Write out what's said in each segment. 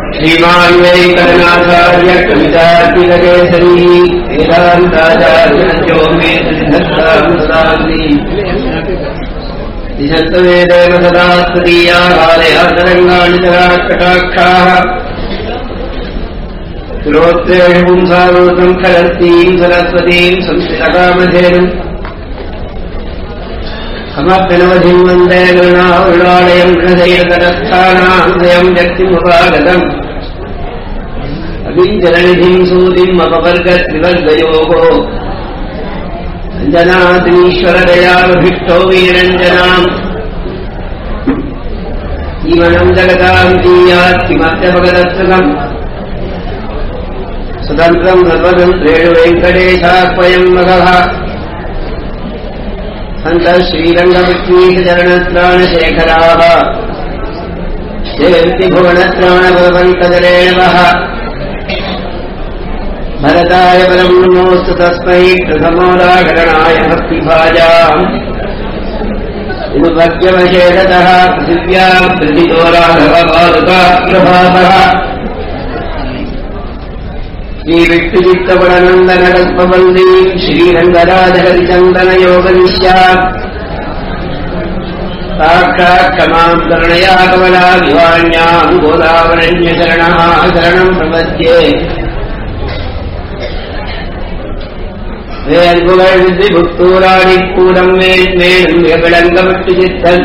श्रीमान् वेङ्कटनाथार्य कवितार्किककेसरी वेदान्ताचार्यो मे श्रीधत्तामुसान्ति दिशत्वेदेव सदा स्तदीयाहालयातरङ्गाणि कटाक्षाः श्रोत्रेषु पुंसारोतम् खलत्तीम् सरस्वतीम् संस्कृतकामधेनुम् समप्यनवधिम् वन्दे गृणावृणालयम् गृहदैरतरस्थानाम् स्वयम् व्यक्तिमुपागतम् अविञ्जननिधिम् सूतिम् अपवर्गत्रिवर्गयोः अञ्जनाद्रीश्वरदयामभिष्टो वीरञ्जनाम् जीवनम् जगताम् जीयात् किमप्यपगतत्सुखम् स्वतन्त्रम् सर्वतन्त्रेषु वेङ्कटेशात्वयम् मघः सन्तः श्रीरङ्गविष्णीशरणत्राणशेखराः जयन्ति भुवनत्राणभवन्तजरेणवः भरताय परम् नमोऽस्तु तस्मै प्रथमोदाहरणाय भक्तिभाजाम् विनुभक्त्यवशेषतः पृथिव्याम् प्रतितो राघवपादुका प्रभातः श्रीविष्णुचित्तपडनन्दनकल्पवल्लीम् श्रीरङ्गराजहरिचन्दनयोगनिश्या साक्षात् क्षमाम् करुणया कमला विवाण्याम् गोदावरण्यशरणः शरणम् प्रपद्ये வேல்புகழ் வித்தி புத்தூராடி கூடம் மேல் மேலும் விளங்கப்பட்டு சித்தன்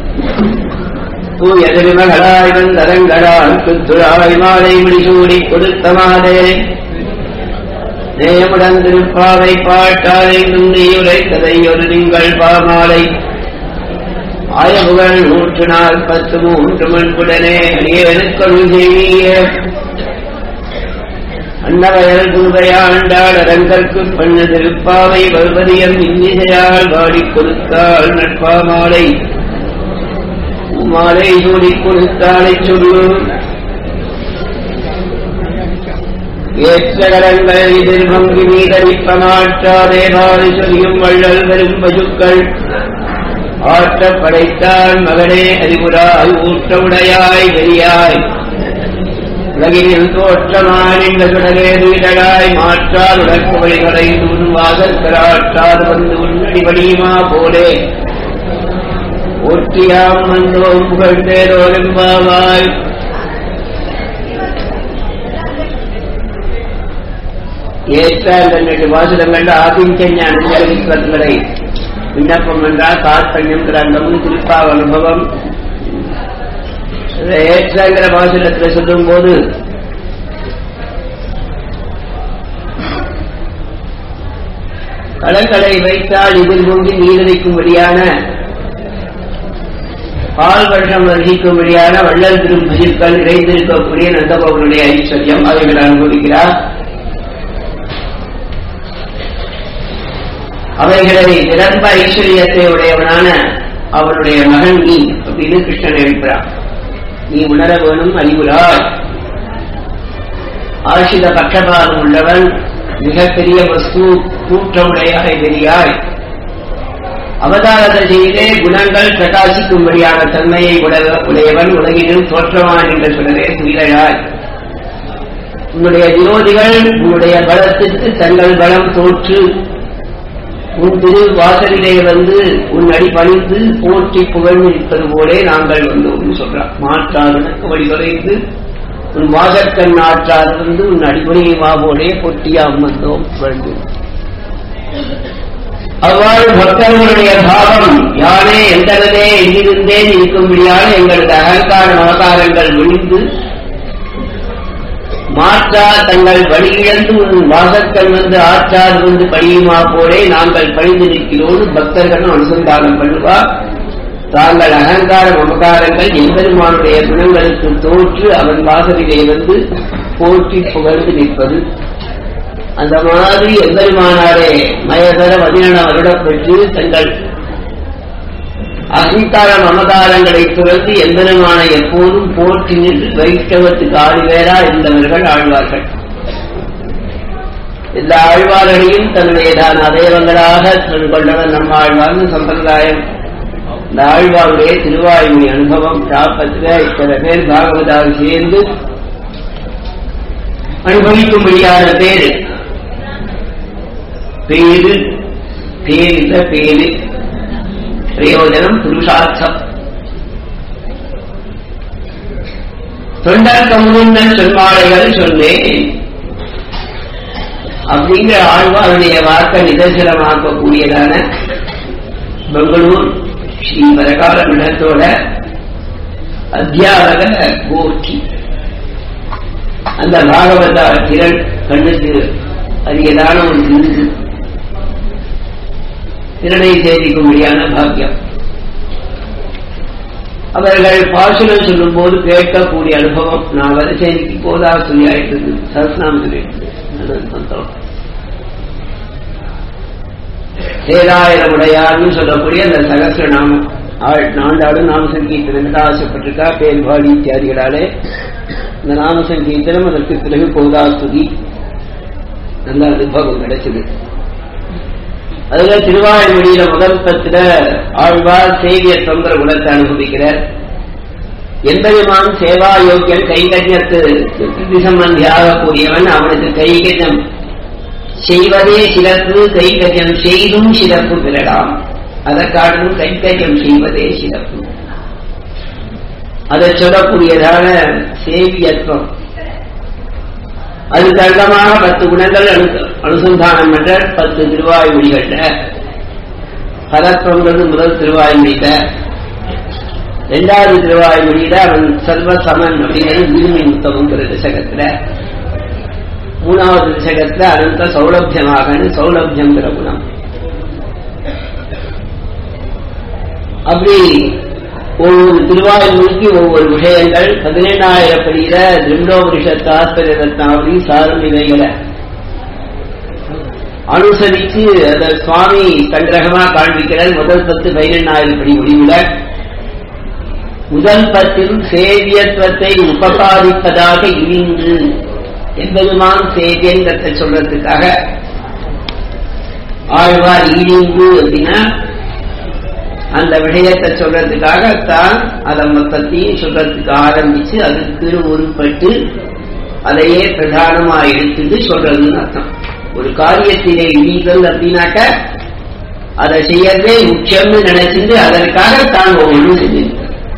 தூயதிருமகளாய் வந்தரங்களால் புத்துராய் மாலை முடிசூடி கொடுத்த மாதே நேயமுடன் திருப்பாவை பாட்டாலை நுண்ணியுரை கதை ஒரு நீங்கள் பாமாலை ஆயபுகழ் நூற்று நாற்பத்து மூன்று மண்புடனே அடியேனுக்கொள் செய்ய அன்னவயல் தூதையாண்டாள் அரங்கற்கு பண்ண திருப்பாவை வருவதியம் இன்னிசையால் பாடிக் கொடுத்தாள் நட்பாமாலை மாலை சூடிக் கொடுத்தாலை சொல்லும் ஏற்றகரங்கள் இதில் பங்கு மீதரிப்ப மாற்றாதே பாரி சொல்லியும் வள்ளல் பெரும் பசுக்கள் ஆற்றப் படைத்தான் மகனே அறிவுராய் ஊற்றவுடையாய் வெறியாய் உலகினில் தோற்றமானின்ற சுடரே வீடலாய் மாற்றால் உடற்கு வழிகளை உன் வாசற்கராற்றால் வந்து உன்னடிபடியுமா போலே ஒற்றியாம் வந்தோம் புகழ்ந்தேரோலெம்பாவாய் ஏற்ற ரெண்டு வாசகங்கள் ஆதிஞ்ச ஞான ஜலவிஸ்வங்களை விண்ணப்பம் என்றால் காற்பண்யம் கிரந்தம் திருப்பாவ அனுபவம் ஏற்றங்கிற வாசகத்தில் சொல்லும் போது களங்களை வைத்தால் இதில் மூங்கி நீரடிக்கும்படியான பால் வருஷம் வகிக்கும்படியான வள்ளல் திரும் பஜிற்கள் நிறைந்திருக்கக்கூடிய நந்தகோவனுடைய ஐஸ்வர்யம் அவைகள் அனுபவிக்கிறார் அவைகளை நிரம்ப ஐஸ்வர்யத்தை உடையவனான அவனுடைய மகன் நீ அப்படின்னு கிருஷ்ணன் எழுப்புறான் நீ உணர வேணும் அறிவுராய் ஆசித பட்சபாதம் உள்ளவன் மிகப்பெரிய வஸ்து கூற்றமுடையாய் பெரியாய் அவதார செய்தே குணங்கள் பிரகாசிக்கும்படியான தன்மையை உடையவன் உலகிலும் தோற்றவான் என்று சொல்லவே துயிலாய் உன்னுடைய விரோதிகள் உன்னுடைய பலத்திற்கு தங்கள் பலம் தோற்று உன் திரு வாசலிலே வந்து உன் அடி பணிந்து போற்றி புகழ்ந்து இருப்பது போலே நாங்கள் வந்தோம் சொல்றான் மாற்றாதனுக்கு வழிவரைந்து உன் வாசற்கண் ஆற்றாது வந்து உன் அடிபணியுமா போலே பொட்டியாம் வந்தோம் புகழ்ந்து அவ்வாறு பக்தர்களுடைய பாவம் யானே எந்தனதே எங்கிருந்தேன் இருக்கும்படியான எங்களது அகங்கார அவதாரங்கள் ஒழிந்து மாற்றா தங்கள் வழியிழந்து உன் வாசற்கள் வந்து ஆற்றாது வந்து பணியுமா போலே நாங்கள் பணிந்து நிற்கிறோம் பக்தர்கள் அனுசந்தானம் பண்ணுவார் தாங்கள் அகங்கார மமகாரங்கள் எம்பெருமானுடைய குணங்களுக்கு தோற்று அவன் வாசலிலே வந்து போற்றி புகழ்ந்து நிற்பது அந்த மாதிரி எம்பெருமானாரே மயதர பதினென வருடம் பெற்று தங்கள் அகங்கார மமகாரங்களை துறந்து எம்பெருமான எப்போதும் போற்றி நின்று வைஷ்ணவத்துக்கு ஆழ்வேரா இருந்தவர்கள் ஆழ்வார்கள் இந்த ஆழ்வார்களையும் தன்னுடையதான அதயவங்களாக கொண்டவன் நம்ம ஆழ்வார்னு சம்பிரதாயம் இந்த ஆழ்வாருடைய திருவாய்மொழி அனுபவம் சாப்பத்துல இத்தனை பேர் பாகவதால் சேர்ந்து அனுபவிக்கும்படியான பேரு பேரு பேரில்ல பேரு பிரயோஜனம் புருஷார்த்தம் தொண்டர் கம்முன்ன சொன்மாலைகள் சொன்னேன் அப்படிங்கிற ஆழ்வாருடைய வார்த்தை நிதர்சனமாக்கக்கூடியதான பெங்களூர் ஸ்ரீ பரகால மடத்தோட அத்தியாபக கோஷ்டி அந்த பாகவத திரள் கண்ணுக்கு அரியதான ஒரு விருது திறனை சேதிக்கும்படியான பாக்கியம் அவர்கள் பாசுரம் சொல்லும் போது கேட்கக்கூடிய அனுபவம் நான் வரிசைக்கு போதா சொல்லி ஆயிட்டது சரஸ்நாம் சொல்லிட்டு சந்தோஷம் சேதாயிரம் உடையார்னு சொல்லக்கூடிய அந்த சகசிர நாமம் ஆள் நாண்டாடு நாம சங்கீர்த்தனம் ஆசைப்பட்டிருக்கா பேர்வாடி இத்தியாதிகளாலே இந்த நாம சங்கீர்த்தனம் அதற்கு பிறகு போதாஸ்துதி நல்ல அனுபவம் கிடைச்சது அதுல திருவாய்மொழியில முதல் பத்துல ஆழ்வார் சேவிய தொந்தர குணத்தை அனுபவிக்கிறார் எந்தவிதமான சேவா யோக்கியன் கைகரியத்து சம்பந்தியாக கூடியவன் அவனுக்கு கைகரியம் செய்வதே சிறப்பு கைகரியம் செய்தும் சிறப்பு பெறலாம் அதற்காகவும் கைகரியம் செய்வதே சிறப்பு அதை சொல்லக்கூடியதான சேவியத்துவம் அது தள்ளமாக பத்து குணங்கள் அனு அனுசந்தானம் என்ற பத்து திருவாய்மொழிகள்ல பதத்துவங்கிறது முதல் திருவாய்மொழியில இரண்டாவது திருவாய்மொழியில அவன் சர்வ சமன் அப்படிங்கிறது பூமி முத்தம்ங்கிற திசகத்துல மூணாவது திசகத்துல அனந்த சௌலபியமாக சௌலபியங்கிற குணம் அப்படி ஒவ்வொரு திருவாய்மொழிக்கு ஒவ்வொரு விஷயங்கள் பதினெண்ணாயிரம் படியில திருண்டோபரிஷத் ஆஸ்பரிய ரத்னாவளி சாரும் இவைகளை அனுசரிச்சு அந்த சுவாமி சங்கிரகமா காண்பிக்கிறார் முதல் பத்து பதினெண்ணாயிரம் படி முடிவுல முதல் பத்தில் சேவியத்துவத்தை உபகாரிப்பதாக இழிந்து என்பதுமான் சேவியன்றத்தை சொல்றதுக்காக ஆழ்வார் இழிந்து அப்படின்னா அந்த விஷயத்தை சொல்றதுக்காக தான் அதை மொத்தத்தையும் சொல்றதுக்கு ஆரம்பிச்சு அதுக்கு உருப்பட்டு அதையே பிரதானமா எடுத்துட்டு சொல்றதுன்னு அர்த்தம் ஒரு காரியத்திலே இழிதல் அப்படின்னாக்க அதை செய்யறதே முக்கியம்னு நினைச்சிட்டு அதற்காக தான் ஒவ்வொன்றும் செஞ்சிருக்க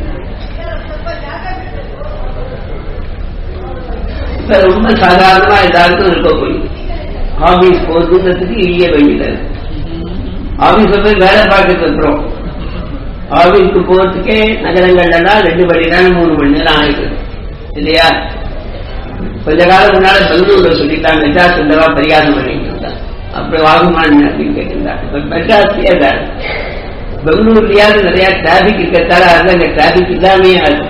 இப்ப ரொம்ப சாதாரணமா எல்லாருக்கும் இருக்கக்கூடியது ஆபீஸ் போகுதுன்றதுக்கு இழிய வேண்டியது ஆபீஸ் போய் வேலை பார்க்க இருக்கிறோம் ஆபீஸ்க்கு போறதுக்கே நகரங்கள்லாம் ரெண்டு மணி நேரம் மூணு மணி நேரம் ஆயிடுது இல்லையா கொஞ்ச காலம் முன்னால பெங்களூர்ல சொல்லிட்டாங்க மெட்ராஸ் இருந்தவா பரிகாரம் பண்ணிட்டு இருந்தான் அப்படி வாகுமான் அப்படின்னு கேட்டிருந்தாங்க இப்ப மெட்ராஸ்லயே தான் பெங்களூர்லயாவது நிறைய டிராபிக் இருக்கிறதால அது அங்க டிராபிக் இல்லாமே ஆகுது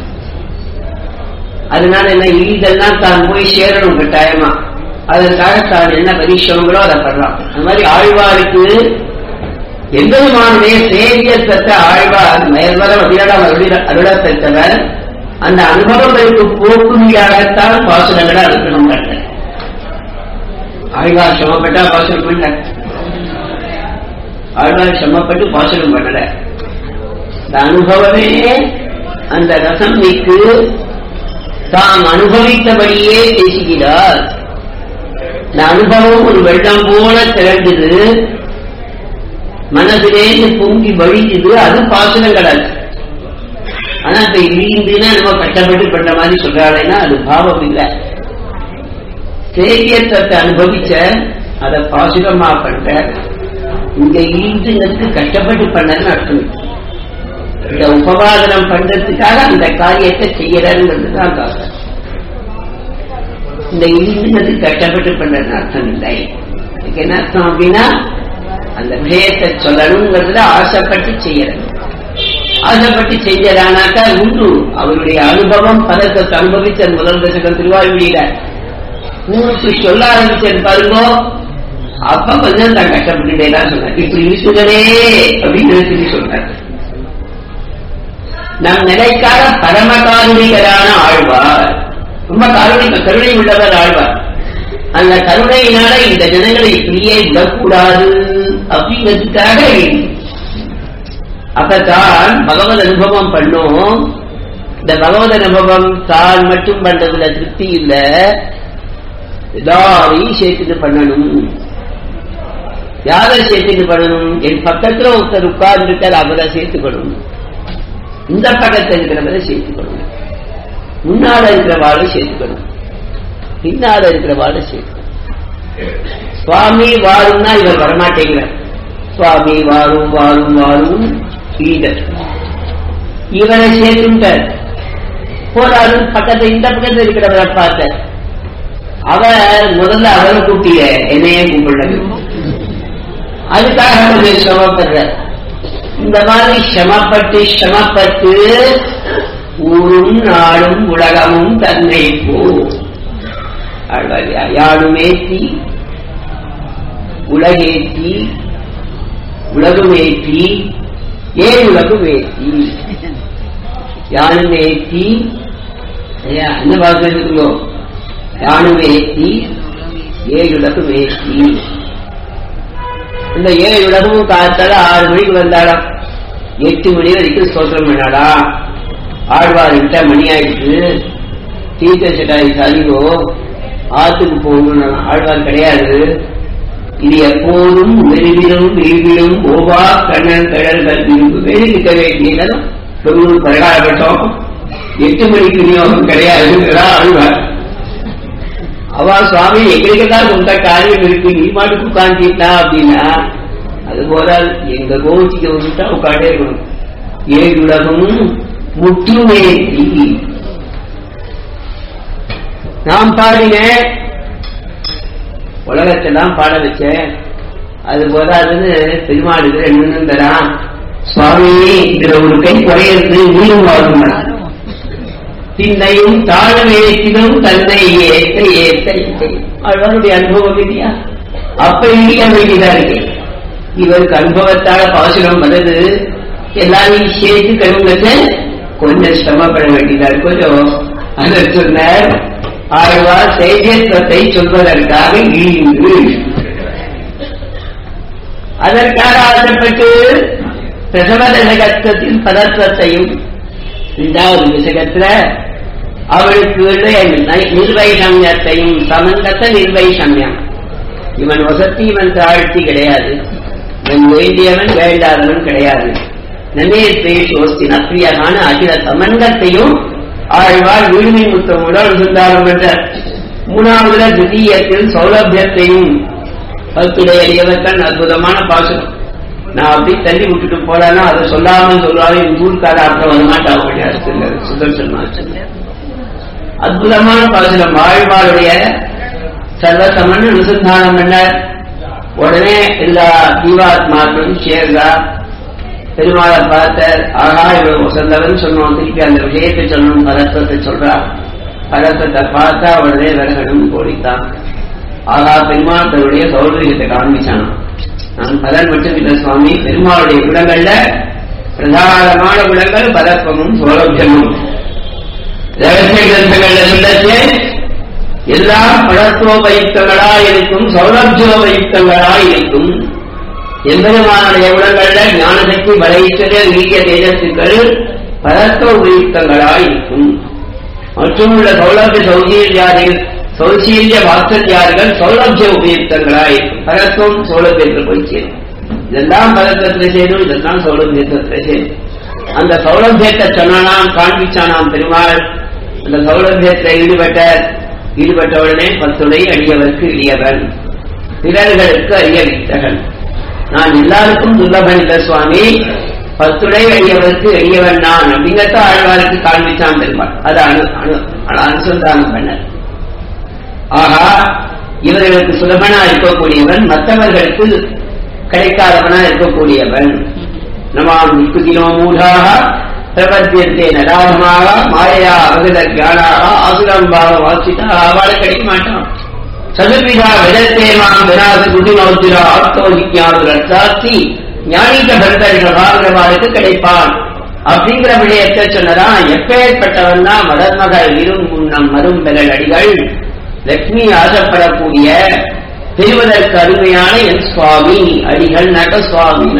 அதனால என்ன இதெல்லாம் தான் போய் சேரணும் கட்டாயமா அதற்காக தான் என்ன பரிசிரமங்களோ அதை பண்ணலாம் அந்த மாதிரி ஆழ்வாருக்கு எந்த விதமானுடைய சேவியத்தை ஆழ்வார் மேல்வரம் அதிகாரம் அருள பெற்றவர் அந்த அனுபவங்களுக்கு போக்குமையாகத்தான் பாசுரங்களை அனுப்பணும் கண்ட ஆழ்வார் சிரமப்பட்டா பாசுரம் பண்ண ஆழ்வார் சிரமப்பட்டு பாசுரம் பண்ணல இந்த அனுபவமே அந்த ரசம் மிக்கு தாம் அனுபவித்தபடியே பேசுகிறார் இந்த அனுபவம் ஒரு வெள்ளம் போல திரண்டுது மனதிலேந்து பொங்கி வழிக்குது அது பாசுரம் கிடையாது ஆனா இப்ப இழிந்துன்னா நம்ம கஷ்டப்பட்டு பண்ற மாதிரி சொல்றாளேன்னா அது பாவம் இல்ல சேவியத்தை அனுபவிச்ச அதை பாசுரமா பண்ற இங்க இழிந்துங்கிறது கஷ்டப்பட்டு பண்ணன்னு அர்த்தம் இந்த உபவாதனம் பண்றதுக்காக அந்த காரியத்தை செய்யறங்கிறது தான் காரணம் இந்த இழிந்துங்கிறது கஷ்டப்பட்டு பண்றதுன்னு அர்த்தம் இல்லை இதுக்கு என்ன அர்த்தம் அப்படின்னா அந்த விஷயத்தை சொல்லணுங்கிறதுல ஆசைப்பட்டு செய்யறது ஆசைப்பட்டு செஞ்சதானாக்கா உண்டு அவருடைய அனுபவம் பதத்தை அனுபவிச்ச முதல் தசகம் திருவாயுடியில ஊருக்கு சொல்ல ஆரம்பிச்சது பாருங்கோ அப்ப கொஞ்சம் தான் கஷ்டப்பட்டுட்டே தான் சொன்னார் இப்படி இருக்குதே அப்படின்னு சொல்லி சொன்னார் நம் நிலைக்காக பரம காருணிகரான ஆழ்வார் ரொம்ப காருணிக கருணை உள்ளவர் ஆழ்வார் அந்த கருணையினால இந்த ஜனங்களை இப்படியே விடக்கூடாது அப்படிங்கிறதுக்காக அப்பதான் பகவத் அனுபவம் பண்ணும் இந்த பகவத் அனுபவம் தான் மட்டும் பண்றதுல திருப்தி இல்ல எல்லாரையும் சேர்த்துட்டு பண்ணணும் யாரை சேர்த்துட்டு பண்ணணும் என் பக்கத்துல ஒருத்தர் உட்கார்ந்து இருக்கார் அவரை சேர்த்துக்கணும் இந்த பக்கத்துல இருக்கிறவரை சேர்த்துக்கணும் முன்னால இருக்கிறவாளை சேர்த்துக்கணும் பின்னால இருக்கிறவாளை சேர்த்துக்கணும் சுவாமி வாழும்னா இவர் வரமாட்டேங்கிறார் சுவாமி வாழும் வாழும் வாழும் ஈடர் இவரை சேர்த்துட்டார் போறாரு பக்கத்துல இந்த பக்கத்துல இருக்கிறவரை பார்த்தார் அவர் முதல்ல அவரை கூட்டிய என்னையே கூப்பிடல அதுக்காக கொஞ்சம் சிரமப்படுற இந்த மாதிரி சிரமப்பட்டு சிரமப்பட்டு ஊரும் நாடும் உலகமும் தன்னை போ யாழுமேத்தி உலகேத்தி உலகுமேத்தி ஏன் உலகுமேத்தி யானுமேத்தி என்ன பார்க்க இருக்குங்களோ யானுமேத்தி ஏழுலகுமேத்தி இந்த ஏழு உலகமும் காத்தால ஆறு மணிக்கு வந்தாளாம் எட்டு மணி வரைக்கும் சோத்திரம் பண்ணாடா ஆழ்வார் விட்ட மணி ஆயிடுச்சு தீர்த்த சட்டாரி சரிவோ ஆத்துக்கு போகணும் ஆழ்வார் கிடையாது இது எப்போதும் மெருவிலும் விரிவிலும் ஓவா கண்ணன் கடல்கள் விரும்பு வெளியிருக்க வேண்டியதும் தொண்ணூறு பிரகாரப்பட்டோம் எட்டு மணிக்கு விநியோகம் கிடையாதுங்கிறா ஆழ்வார் அவா சுவாமி எங்களுக்கு தான் சொந்த காரியம் இருக்கு நீ மாட்டுக்கு உட்காந்துட்டா அப்படின்னா அது போல எங்க கோவிச்சுக்கு வந்துட்டா உட்காண்டே இருக்கணும் ஏழு உலகமும் முற்றுமேற்றி நான் பாடினேன் உலகத்தெல்லாம் பாட வச்சேன் அது போதாதுன்னு பெருமாளுக்கு என்னன்னு தரான் சுவாமி இதுல ஒரு கை குறையிறது நீயும் வாழும் திண்ணையும் தாழ்வேற்றிலும் தன்னை ஏற்ற ஏற்ற இசை அவருடைய அனுபவம் இல்லையா அப்ப இல்லையா வேண்டியதா இருக்கு இவருக்கு அனுபவத்தால பாசுரம் வருது எல்லாரையும் சேர்த்து கழுவுங்க கொஞ்சம் சிரமப்பட வேண்டியதா இருக்கு கொஞ்சம் அதை சொன்னார் ஆழ்வா தேஜத்வத்தை சொல்வதற்காக இழிந்து அதற்காக ஆசைப்பட்டு பிரசவ தசகத்தின் பதத்வத்தையும் இரண்டாவது விசகத்துல அவளுக்கு நிர்வைஷமியத்தையும் சமந்தத்த நிர்வைஷமியம் இவன் வசதி இவன் தாழ்த்தி கிடையாது இவன் வேண்டியவன் வேண்டாதவன் கிடையாது நன்னேஸ்வரி நப்பிரியமான அகில சமந்தத்தையும் ஆழ்வார் வீழ்மை முத்தமுடன் சுந்தாரம் என்ற மூணாவதுல திடீயத்தில் சௌலபியத்தையும் பத்துடைய எளியவர்கள் அற்புதமான பாசனம் நான் அப்படி தள்ளி விட்டுட்டு போறானா அதை சொல்லாமல் சொல்லாமல் என் ஊருக்கார அப்புறம் வரமாட்டாங்க சுதர்சன் மாஸ்டர் அற்புதமான பாசனம் வாழ்வாளுடைய சர்வசமன் அனுசந்தானம் பண்ணார் உடனே எல்லா ஜீவாத்மாக்களும் சேர்ந்தா பெருமாளை பார்த்தார் ஆகா இவ்வளவு வசந்தவன் சொன்னோம் திருப்பி அந்த விஷயத்தை சொல்லணும் பதற்றத்தை சொல்றா பதற்றத்தை பார்த்தா உடனே விலகணும் கோடித்தான் ஆகா பெருமாள் தன்னுடைய சௌகரியத்தை காண்பிச்சானான் நான் பலன் மட்டும் இல்ல சுவாமி பெருமாளுடைய குணங்கள்ல பிரதானமான குணங்கள் பதப்பமும் சௌலபியமும் ரகசிய கிரந்தங்கள்ல சொல்லச்சே எல்லாம் பழத்தோபயுக்தங்களா இருக்கும் சௌலபியோபயுக்தங்களா இருக்கும் எம்பெருமானுடைய குணங்கள்ல ஞானசக்தி பலைச்சரிய வீரிய தேஜத்துக்கள் பதத்த உபயுக்தங்களா இருக்கும் மற்றும் உள்ள சௌலபிய சௌகீரியாதிகள் சௌசீல்ய வாத்சல்யார்கள் சௌலபிய உபயுக்தங்களா இருக்கும் பரத்துவம் சௌலபியத்தில் போய் சேரும் இதெல்லாம் பரத்தத்தில் சேரும் இதெல்லாம் சௌலபியத்தில் சேரும் அந்த சௌலபியத்தை சொன்னானாம் காண்பிச்சானாம் பெருமாள் அந்த சௌலபியத்தில் ஈடுபட்ட ஈடுபட்ட உடனே பத்துடை அடியவருக்கு இடியவன் பிறர்களுக்கு அறிய வித்தகன் நான் எல்லாருக்கும் துல்லபன் இல்ல சுவாமி பத்துடை அடியவருக்கு எளியவன் நான் அப்படிங்கத்த ஆழ்வாருக்கு காண்பிச்சான் பெருமாள் அது அனு அனு அனுசந்தானம் பண்ண ஆகா இவர்களுக்கு சுலபனா இருக்கக்கூடியவன் மற்றவர்களுக்கு கிடைக்காதவனா இருக்கக்கூடியவன் நமாம் விஷ்ணுகினோ மூடாக பிரபத்தியத்தை நடாதமாக மாயா அவகத ஜானாக ஆசுரம் பாவ வாசித்தா அவளை கிடைக்க மாட்டான் சதுர்விதா விதத்தேமாம் வினாச குதிநோத்திரா ஆத்மோ விஜான ரத்தாத்தி ஞானிக பரதர்கள் வாழ்கிறவாளுக்கு கிடைப்பான் அப்படிங்கிற விடயத்தை சொன்னதான் எப்பேற்பட்டவன் தான் மதர்மகள் இரும் முன்னம் மரும் பெறல் அடிகள் லட்சுமி ஆசைப்படக்கூடிய தெரிவதற்கு அருமையான என் சுவாமி அடிகள் நட சுவாமி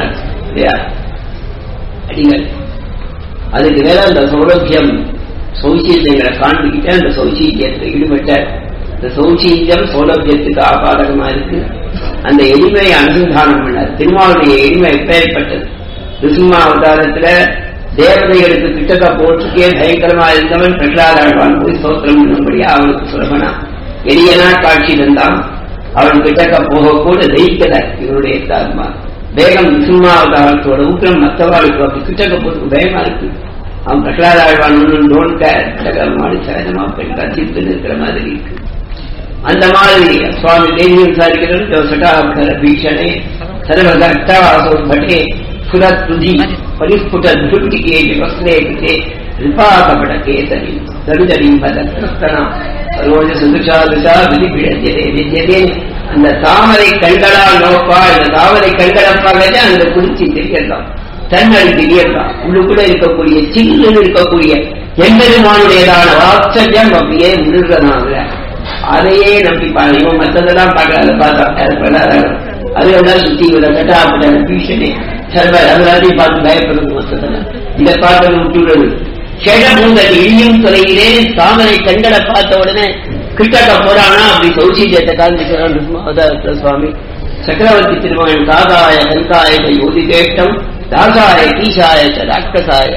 அடிகள் அதுக்கு மேல அந்த சௌலபியம் சௌசீல்யங்களை காண்பிக்கிட்ட அந்த சௌசீல்யத்தில் ஈடுபட்ட இந்த சௌச்சீல்யம் சௌலபியத்துக்கு ஆபாதகமா இருக்கு அந்த எளிமையை அனுசந்தானம் பண்ணார் திருமாவுடைய எளிமை எப்பேற்பட்டது ரிசுமா அவதாரத்துல தேவதைகளுக்கு கிட்டக்க போற்றுக்கே பயங்கரமா இருந்தவன் பிரகலாதாழ்வான் போய் சோத்திரம் பண்ணும்படி அவனுக்கு சுலபனா எளியனா காட்சி தந்தான் அவன் கிட்டக்க போகக்கூட ஜெயிக்கல இவனுடைய தாத்மா வேகம் ரிசுமா அவதாரத்தோட உக்கிரம் மற்றவாளுக்கு அப்படி கிட்டக்க போறதுக்கு பயமா இருக்கு அவன் பிரகலாதாழ்வான் ஒன்றும் டோன்க மாடி சகஜமா பெண் கட்சித்து இருக்கிற மாதிரி இருக்கு அந்த மாதிரி சுவாமி தேவி விசாரிக்கிறது சட்டாபர பீஷணே சர்வகர்த்தாசோ பட்டே ஸ்புரத்ருதி பரிஸ்புட துருட்டிகே வஸ்திரே கிருதே ரிபாகபடகே தரி தருதரி பதஸ்தனா சரோஜ சுதுஷா துஷா விதி விடத்தியதே வித்தியதே அந்த தாமரை கண்களால் நோப்பா இந்த தாமரை கண்களப்பாக அந்த குறிச்சி தெரியலாம் தன்னடி தெரியலாம் உள்ளுக்குள்ள இருக்கக்கூடிய சில்லுன்னு இருக்கக்கூடிய எம்பெருமானுடையதான வாட்சஜம் அப்படியே முழுகிறனால அதையே நம்பி பாருங்க மற்றதெல்லாம் பார்க்கல பார்த்தா அதுதான் சுத்தி விட கட்டாப்பட்ட பீஷனே சர்வ அதெல்லாத்தையும் பார்த்து பயப்படுறது மொத்தத்தில் இதை பார்த்து விட்டுள்ளது ஷெடபூங்கல் இழியும் துறையிலே தாமரை கண்களை பார்த்த உடனே கிட்டக்க போறானா அப்படி சௌசீஜத்தை காண்பிக்கிறான் சுவாமி சக்கரவர்த்தி திருமகன் தாதாய கந்தாய யோதி கேட்டம் தாசாய கீசாய ராட்கசாய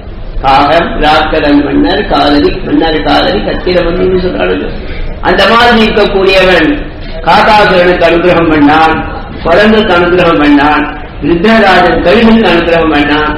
காகம் ராக்கரன் மன்னர் காதலி மன்னர் காதலி கத்திர மன்னு சொல்றாங்க அந்த மாதிரி இருக்கக்கூடியவன் காகாசுரனுக்கு அனுகிரகம் பண்ணான் குரங்குக்கு அனுகிரகம் பண்ணான் ருத்ரராஜன் கழுகுக்கு அனுகிரகம் பண்ணான்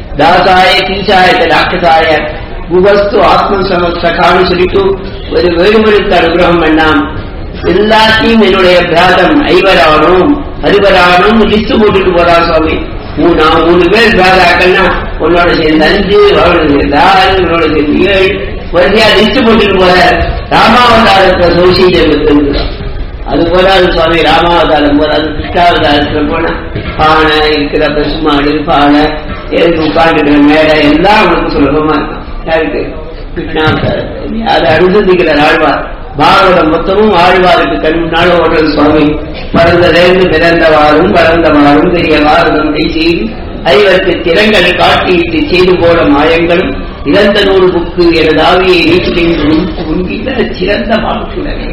தாசாய கீசாய ராட்சசாய உபஸ்து ஆத்மசமஸ்தகான்னு சொல்லிட்டு ஒரு வேடுமனுக்கு அனுகிரகம் பண்ணான் எல்லாத்தையும் என்னுடைய பிராதம் ஐவரானும் அறுவரானும் லிஸ்ட் போட்டுட்டு போறா சுவாமி மூணா மூணு பேர் பிராதாக்கள்னா உன்னோட சேர்ந்து அஞ்சு அவளோட சேர்ந்து ஆறு உன்னோட சேர்ந்து ஏழு வரிசையா லிஸ்ட் போட்டுட்டு போற ராமாவதாரத்தை சோசியம் அது போராது சுவாமி ராமாவதாரம் போராது கிருஷ்ணாவதாரத்துல போனா பானை இருக்கிற பசுமாடு பானை எதுக்கு உட்காந்துக்கிற மேடை எல்லாம் அவனுக்கு சுலபமா இருக்கும் யாருக்கு கிருஷ்ணாவதாரம் அதை அனுசந்திக்கிற ஆழ்வார் பாகவதம் மொத்தமும் ஆழ்வாருக்கு கண் முன்னால் ஓடுறது சுவாமி பறந்ததேர்ந்து பிறந்தவாறும் பறந்தவாறும் பெரியவாறும் செய்து ஐவருக்கு திறங்கள் காட்டியிட்டு செய்து போட மாயங்களும் இறந்த நூறு புக்கு எனது ஆவியை நீக்கிட்டு உண்கின்ற சிறந்த வாழ்க்கையினரே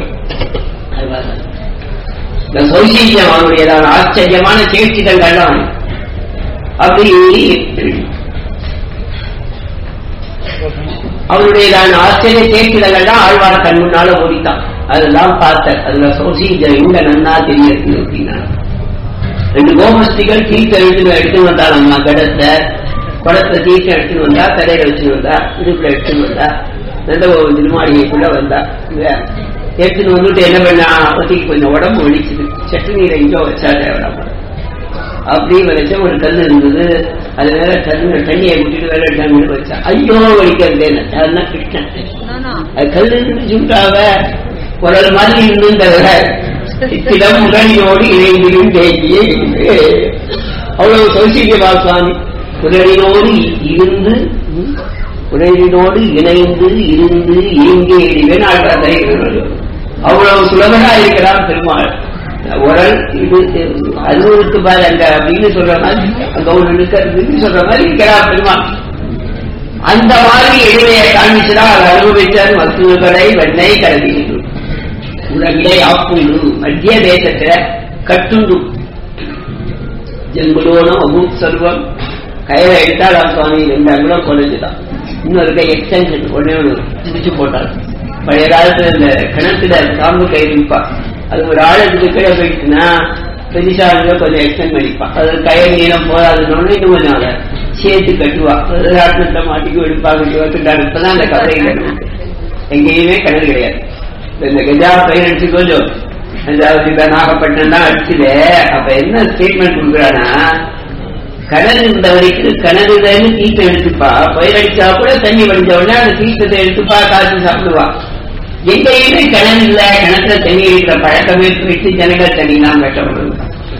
இந்த சௌசீல்யம் அவனுடையதான ஆச்சரியமான சேர்ச்சிகள்லாம் அப்படி அவருடையதான ஆச்சரிய சேர்ச்சிகள்லாம் ஆழ்வார் கண் முன்னால ஓடித்தான் அதெல்லாம் பார்த்த அதுல சௌசீல்யம் எங்க நன்னா தெரியுது அப்படின்னா ரெண்டு கோமஸ்திகள் தீர்த்த எடுத்து எடுத்து வந்தாள் அம்மா கடத்தை குடத்தை தீர்த்தம் எடுத்துன்னு வந்தா தலையில வச்சுன்னு வந்தா இடுப்புல எடுத்துன்னு வந்தா நல்ல திருமாளிகைக்குள்ள வந்தா எடுத்துன்னு வந்துட்டு என்ன பண்ணா அப்போதைக்கு கொஞ்சம் உடம்பு வலிச்சுது சட்டு நீரை இங்கோ வச்சா தேவையில்லாம அப்படியே வச்ச ஒரு கல் இருந்தது அது வேற தண்ணி தண்ணியை விட்டுட்டு வேற எடுத்தாங்க வச்சா ஐயோ வலிக்கிறது அதுதான் கிருஷ்ணன் அது கல் இருந்து சுட்டாவ ஒரு மாதிரி இருந்தவர இத்திடம் உடலினோடு இணைந்திடும் தேக்கியே அவ்வளவு சௌசீரியமா சுவாமி உடலினோடு இருந்து உடலினோடு இணைந்து இருந்து இயங்கி எடிவேன் ஆழ்வார் அவ்வளவு சுலபனா இருக்கிறான் பெருமாள் உடல் இது அறுவருக்கு பாரு அங்க அப்படின்னு சொல்ற மாதிரி அங்க ஒரு இருக்கிறதுன்னு சொல்ற மாதிரி இருக்கிறான் பெருமாள் அந்த மாதிரி எளிமையை காண்பிச்சுடா அதை அனுபவிச்சார் மருத்துவக்கடை வெண்ணெய் கருதி உலகிலே ஆப்புண்டு மத்திய தேசத்துல கட்டுண்டு ஜெங்குலோனம் அபூத் சர்வம் கையில எடுத்தாள் சுவாமி ரெண்டு அங்குலம் குறைஞ்சுதான் இன்னொரு கை எக்ஸ்டென்ஷன் உடனே ஒன்று பிடிச்சு போட்டாள் பழைய காலத்துல இந்த கிணத்துல சாம்பு கை வைப்பா அது ஒரு ஆழத்துக்கு கீழே போயிடுச்சுன்னா பெரிசாளுங்க கொஞ்சம் எக்ஸ்டென்ட் பண்ணிப்பான் அது கை நீளம் போதாதுன்னு இன்னும் கொஞ்சம் அதை சேர்த்து கட்டுவா ராட்டினத்தை மாட்டிக்கு எடுப்பா கட்டுவா கிட்டாரு இப்பதான் அந்த கதையில எங்கேயுமே கிணறு கிடையாது இந்த கஜா பையன் அடிச்சு கொஞ்சம் அஞ்சாவது நாகப்பட்டினம் தான் அடிச்சுது அப்ப என்ன ஸ்டேட்மெண்ட் கொடுக்குறானா கிணறு இருந்த வரைக்கும் கிணறுன்னு தீர்த்தம் எடுத்துப்பா பயிர் அடிச்சா கூட தண்ணி வடிஞ்ச உடனே அந்த தீர்த்தத்தை எடுத்துப்பா காய்ச்சி சாப்பிடுவா எங்கேயுமே கிணறு இல்ல கிணத்துல தண்ணி இருக்கிற பழக்கமே போயிட்டு ஜனங்கள் தண்ணி தான் வெட்டப்படுது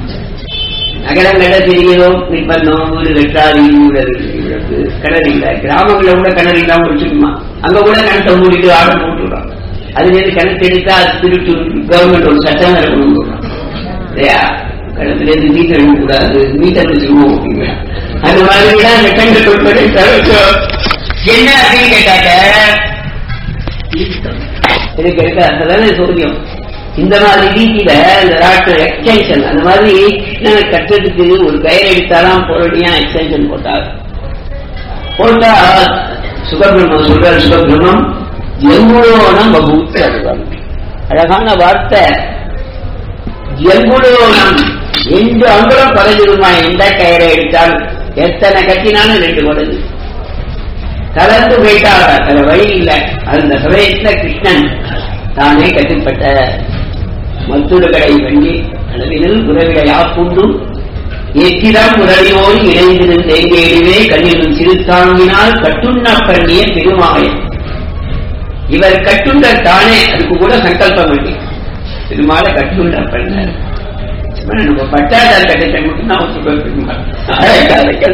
நகரங்கள தெரியும் நிர்பந்தம் ஊரு வெட்டாரி கிணறு இல்ல கிராமங்கள கூட கிணறு இல்லாம வச்சுக்குமா அங்க கூட கிணத்தை மூடிட்டு ஆர்டர் போட்டுடுறான் அதுல இருந்து கிணத்து எடுத்தா அது திருட்டு கவர்மெண்ட் ஒரு சட்டம் இருக்கணும் இல்லையா கிணத்துல இருந்து மீட்டர் எடுக்கக்கூடாது மீட்டர் வச்சுக்கணும் அப்படிங்க அந்த மாதிரிதான் அந்த கண்டு கொடுப்பதை தவிர்க்கும் என்ன அப்படின்னு கேட்டாக்க இருக்க இருக்க அதுதானே சௌரியம் இந்த மாதிரி ரீதியில இந்த டாக்டர் எக்ஸ்டென்ஷன் அந்த மாதிரி கிருஷ்ணனை கட்டுறதுக்கு ஒரு கயிறு எடுத்தாலாம் போரடியா எக்ஸ்டென்ஷன் போட்டார் போட்டா சுகபிரம்மம் சொல்றார் சுகபிரம்மம் எங்குளோனம் பகூத்து அதுதான் அழகான வார்த்தை எங்குளோனம் எந்த அங்குலம் குறைஞ்சிருமா எந்த கயிறை எடுத்தால் எத்தனை கட்டினாலும் ரெண்டு குறைஞ்சு கலந்து போயிட்டாங்க வேற வழி இல்லை அந்த சமயத்துல கிருஷ்ணன் தானே கட்டுப்பட்ட மத்துடுகளை வண்டி அளவினில் உறவிடையா பூண்டும் எத்திரம் உறவியோடு இணைந்திருந்த எங்கேயுமே கண்ணிலும் சிறு தாங்கினால் கட்டுண்ண பண்ணிய பெருமாயம் இவர் கட்டுண்ட தானே அதுக்கு கூட சங்கல்பம் வேண்டி பெருமாள கட்டுண்ட பண்ணார் நம்ம பட்டாதார் கட்டத்தை மட்டும் நான் ஒத்துக்கொள்ள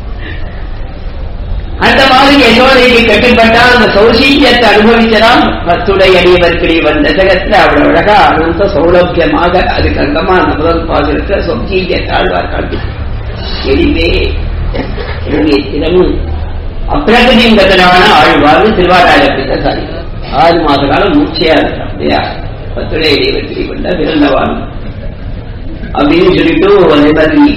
அந்த மாதிரி யசோதைக்கு கட்டுப்பட்டா அந்த சௌசீக்கியத்தை அனுபவிச்சதாம் பத்துடை அடியவர்க்கிடையே வந்த ஜகத்துல அவ்வளவு அழகா அனந்த சௌலபியமாக அதுக்கு அங்கமா அந்த முதல் பாசுரத்துல சௌசீக்கிய தாழ்வார் காட்டு எளிவே என்னுடைய திறமும் அப்பிரகதிங்கதனான ஆழ்வார்னு திருவாராயத்தை சாதிக்கிறார் ஆறு மாத காலம் மூச்சையா இருக்கான் இல்லையா பத்துடை அடியவர்க்கிடையே வந்த பிறந்தவான் அப்படின்னு சொல்லிட்டு அதே மாதிரி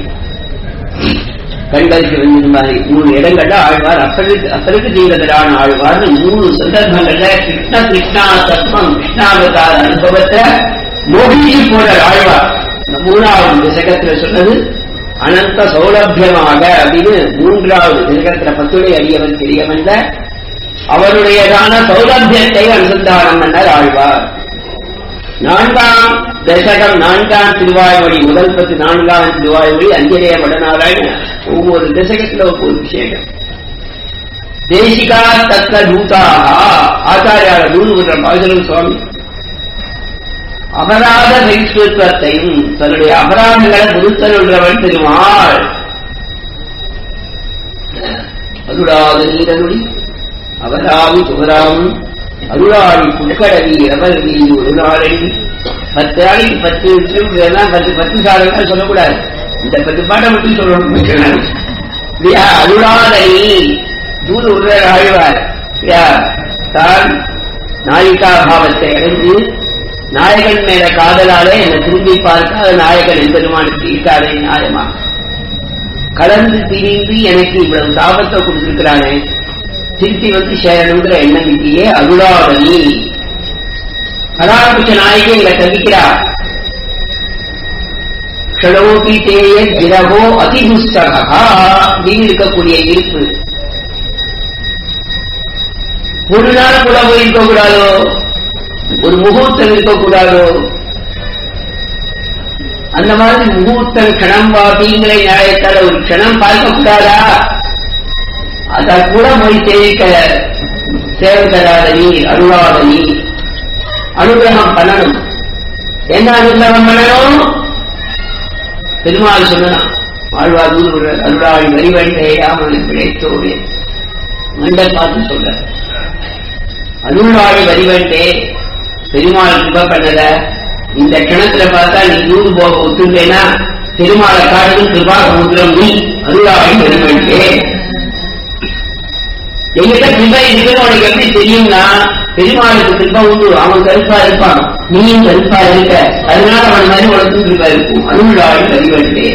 கண்களுக்கு வந்திருந்தாரு மூணு இடங்கள்ல ஆழ்வார் அப்பருக்கு அப்பருக்கு தீவிரதரான ஆழ்வார் மூணு சந்தர்ப்பங்கள்ல கிருஷ்ண கிருஷ்ணா தத்மம் கிருஷ்ணாவதார அனுபவத்தை மோகிச்சு போற ஆழ்வார் இந்த மூணாவது திசகத்துல சொன்னது அனந்த சௌலபியமாக அப்படின்னு மூன்றாவது திசகத்துல பத்துடைய அடியவன் தெரியவந்த அவருடையதான சௌலபியத்தை அனுசந்தானம் பண்ணார் ஆழ்வார் நான்காம் தசகம் நான்காம் திருவாய்மொழி முதல் பத்து நான்காம் திருவாய்மொழி அஞ்சலிய வடநாராயண ஒவ்வொரு தசகத்துல ஒவ்வொரு விசேஷம் தேசிகா தத்த தூதாக ஆச்சாரியார குருவுன்ற பாசனம் சுவாமி அபராத வைஸ்வத்தையும் தன்னுடைய அபராதங்களை பொருத்தருள்றவன் திருமாள் அருளாத நீரருளி அவராவி சுகராமும் அருளாளி புட்கடவி எவரவி ஒரு நாளடி பத்து நாளைக்கு பத்து விஷயம் இதெல்லாம் பத்து பத்து சாதகம் சொல்லக்கூடாது இந்த பத்து பாட்டை மட்டும் சொல்லணும் இல்லையா அருளாதனி தூது உள்ள ஆழ்வார் இல்லையா தான் நாயிகா பாவத்தை அடைந்து நாயகன் மேல காதலாலே என்னை திரும்பி பார்க்காத நாயகன் எம்பெருமானுக்கு இருக்காதே நியாயமா கலந்து திரிந்து எனக்கு இவ்வளவு தாபத்தை கொடுத்திருக்கிறானே திருப்பி வந்து சேரணுங்கிற எண்ணம் இல்லையே அருளாவணி கதாபுஷ நாயகி இங்க தவிக்கிறார் க்ஷணோபி தேய திரவோ அதிபுஸ்தகா அப்படின்னு இருக்கக்கூடிய இருப்பு ஒரு நாள் கூட போயிருக்க கூடாதோ ஒரு முகூர்த்தம் இருக்கக்கூடாதோ அந்த மாதிரி முகூர்த்தம் க்ஷணம் அப்படிங்கிற நியாயத்தால ஒரு க்ஷணம் பார்க்க கூடாதா அத கூட போய் சேவிக்க சேவை தராத நீர் அருளாத நீர் அனுகிரகம் பண்ணணும் என்ன அனுகிரகம் பண்ணணும் பெருமாள் சொல்லலாம் வாழ்வார் அருளாள் வரிவண்டே யாமல் பிழைத்தோடு மண்டல் பார்த்து சொல்ற அருளாள் வரிவண்டே பெருமாள் கிருப பண்ணல இந்த கிணத்துல பார்த்தா நீ நூறு போக ஒத்துட்டேன்னா பெருமாளை காட்டிலும் கிருபா சமுத்திரம் நீ அருளாள் வரிவண்டே எங்கிட்ட கிருபை இருக்குன்னு உனக்கு எப்படி தெரியும்னா பெருமாளுக்கு கிருபா உண்டு அவன் கருப்பா இருப்பான் நீயும் கருப்பா இருக்க அதனால அவன் மாதிரி உனக்கும் கிருபா இருக்கும் அருளாள் வரிவண்டே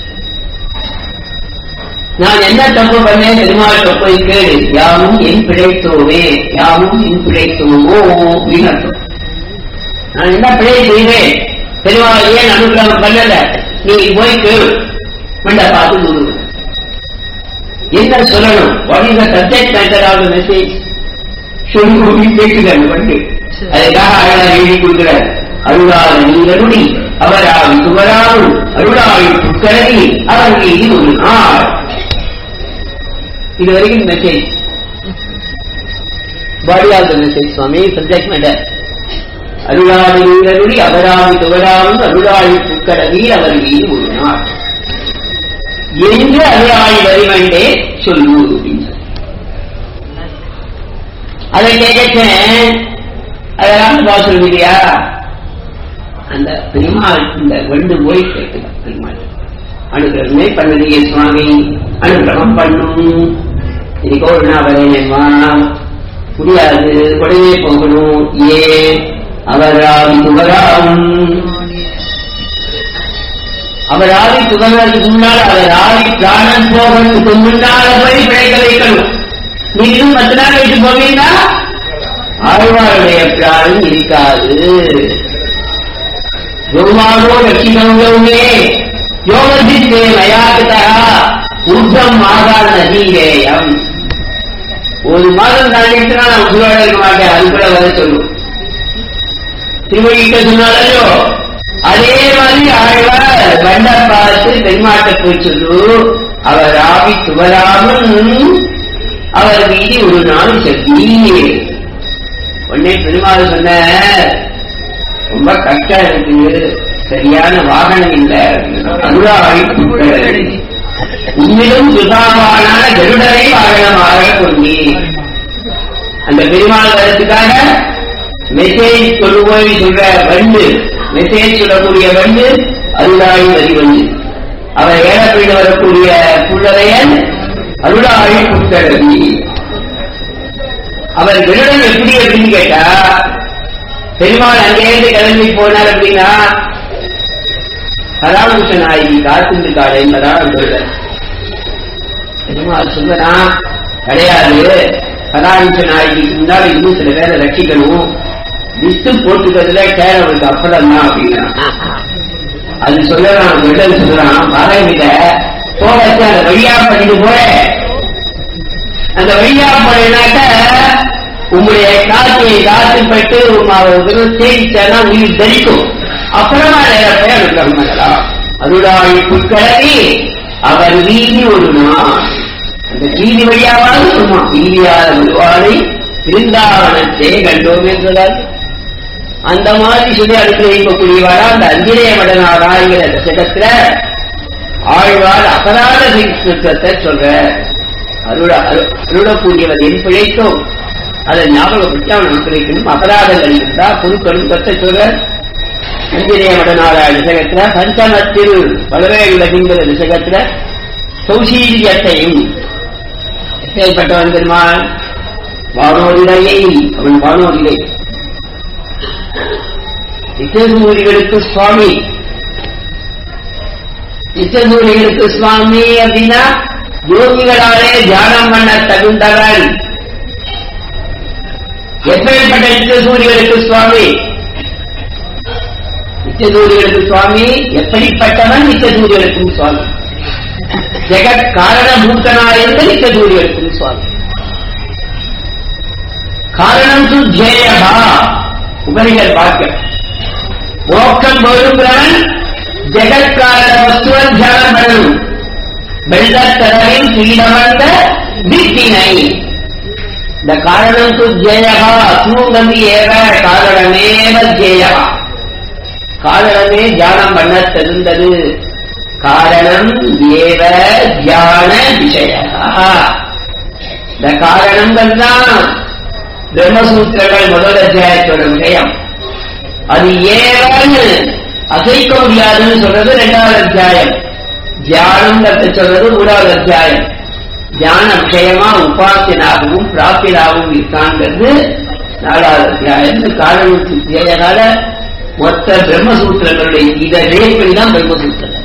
நான் என்ன தப்பு பண்ணேன் பெருமாள்கிட்ட போய் கேளு யாவும் என் பிழைத்தோமே யாவும் என் பிழைத்தோமோ அப்படின்னு அர்த்தம் நான் என்ன பிழை செய்வேன் பெருமாள் ஏன் அனுகிரகம் பண்ணல நீ போய் கேளு மண்ட பார்த்து குரு என்ன சொல்லணும் what is the subject matter of message சொல்லி கேட்குது அந்த பண்ணு அதுக்காக அழகா எழுதி கொடுக்கிறார் அருளாத நீங்களுடி அவராவி சுவராவும் அருளாவி புட்கரவி அவர் மீது ஒரு நாள் இது வரைக்கும் message body of the message சுவாமி சப்ஜெக்ட் மேட்டர் அருளாதி நீங்களுடி அவராவி சுவராவும் அருளாவி புட்கரவி அவர் மீது ஒரு நாள் என்று அருளாய் வரிவண்டே சொல்லு அப்படின்னு அதை கேட்கச்சேன் அதெல்லாம் பாசுரம் இல்லையா அந்த பெருமாள் இந்த வெண்டு போய் கேட்கலாம் பெருமாள் அனுகிரகமே பண்ணுறீங்க சுவாமி அனுகிரகம் பண்ணும் இதுக்கோ ஒரு நாள் வரேனேம்மா முடியாது உடனே போகணும் ஏன் அவர் ஆவி துவராகும் அவர் ஆவி துவரதுக்கு முன்னால் அவர் ஆவி பிராணம் போகிறதுக்கு முன்னால போய் பிழைக்க வைக்கணும் நீ இன்னும் பத்து நாள் கழிச்சு போவீங்கன்னா ஆழ்வாருடைய பிராணம் இருக்காது யோமானோ ரட்சிதமே யோகசித்தே மயாகிதா உத்தம் ஆகாத நதீரேயம் ஒரு மாதம் தாண்டிட்டுனா நான் உயிரோட இருக்க மாட்டேன் அதுக்குள்ள வர சொல்லும் திருவள்ளிட்ட சொன்னாலோ அதே மாதிரி ஆழ்வார் வண்ட பார்த்து பெருமாட்ட போய் சொல்லு அவர் ஆவி துவராமல் அவர் மீது ஒரு நாள் சக்தி உடனே பெருமாள் சொன்ன ரொம்ப கஷ்டம் இருக்கு சரியான வாகனம் இல்லை அருளாவி உண்மையிலும் சுதாவான கருடரை வாகனமாக கொண்டே அந்த பெருமாள் வரத்துக்காக மெசேஜ் கொண்டு போய் சொல்ற வண்டு மெசேஜ் சொல்லக்கூடிய வண்டு அருளாழி வரி வண்டு அவர் ஏழப்பீடு வரக்கூடிய புள்ளரையன் அருளாழி புத்தரவி அவர் கருடன் எப்படி அப்படின்னு கேட்டா பெருமாள் அங்கேயிருந்து கிளம்பி போனார் அப்படின்னா கதாமுஷ நாயகி காத்திருந்து காலை என்பதான் சொல்ற பெருமாள் சொல்றனா கிடையாது கதாமுஷ நாயகிக்கு முன்னாடி இன்னும் சில பேரை ரட்சிக்கணும் லிஸ்ட் போட்டுக்கிறதுல கேர் அவனுக்கு அப்புறம் தான் அப்படின்னா அது சொல்லலாம் வெள்ளல் சொல்லலாம் வரவிட போகச்சு அந்த வழியா பண்ணிட்டு போற அந்த வழியா போனாக்க உங்களுடைய காட்சியை காத்துப்பட்டு அவருக்கு தேடிச்சா உயிர் தரிக்கும் அப்புறமா நேரத்தை அனுப்பிரம் பண்ணலாம் அதுடாய் புட்கலவி அவர் வீதி ஒரு நாள் அந்த வீதி வழியாவது சும்மா வீதியாத வருவாரை பிருந்தாவனத்தை கண்டோம் என்கிறார் அந்த மாதிரி சொல்லி அடுத்து வைக்கக்கூடியவாரா அந்த அஞ்சிலேய மடனாராங்கிற தசகத்துல ஆழ்வார் அபராத சித்தத்தை சொல்ற அருள அருளக்கூடியவர் என் பிழைத்தோம் அதை ஞாபகப்படுத்தி அவன் பிழைக்கணும் அபராதங்கள் இருந்தா பொருட்களும் கத்த சொல்ற அஞ்சிலேய மடனாராய திசகத்துல பஞ்சமத்தில் பலவே உலகிங்கிற திசகத்துல சௌசீரியத்தையும் செயல்பட்டவன் பெருமாள் வானோரிடையை அவன் வானோரிடை நித்தியசூரிகளுக்கு சுவாமி நித்தியசூரிகளுக்கு சுவாமி அப்படின்னா யோகிகளாலே தியானம் பண்ண தகுந்தவன் எப்பேற்பட்ட நித்தியசூரிகளுக்கு சுவாமி நித்தியசூரிகளுக்கு சுவாமி எப்படிப்பட்டவன் நித்தியசூரிகளுக்கும் சுவாமி ஜெகத் காரணபூத்தனாயிருந்த நித்தியசூரிகளுக்கும் சுவாமி காரணம் து ஜேயகா உபரிகள் வாக்கியம் மோக்கம் போடுகிறவன் ஜெகத்காரண வஸ்துவ தியானம் பண்ணணும் வெள்ளத்தரவில் கீழவந்த வித்தினை இந்த காரணம் து ஜேயகா தூங்கி ஏவ காரணமேவ ஜேயகா காரணமே தியானம் பண்ண தெரிந்தது காரணம் ஏவ தியான விஷயா இந்த காரணங்கள் தான் பிரம்மசூத்திரங்கள் முதல் அத்தியாயத்தோட விஷயம் அது ஏவன்னு அசைக்க முடியாதுன்னு சொல்றது ரெண்டாவது அத்தியாயம் தியானம் சொல்றது மூணாவது அத்தியாயம் தியான விஷயமா உபாசியனாகவும் பிராப்பியனாகவும் இருக்கான்றது நாலாவது அத்தியாயம் இந்த காரணத்தினால மொத்த பிரம்மசூத்திரங்களுடைய இதை ரேப்படி தான் பிரம்மசூத்திரங்கள்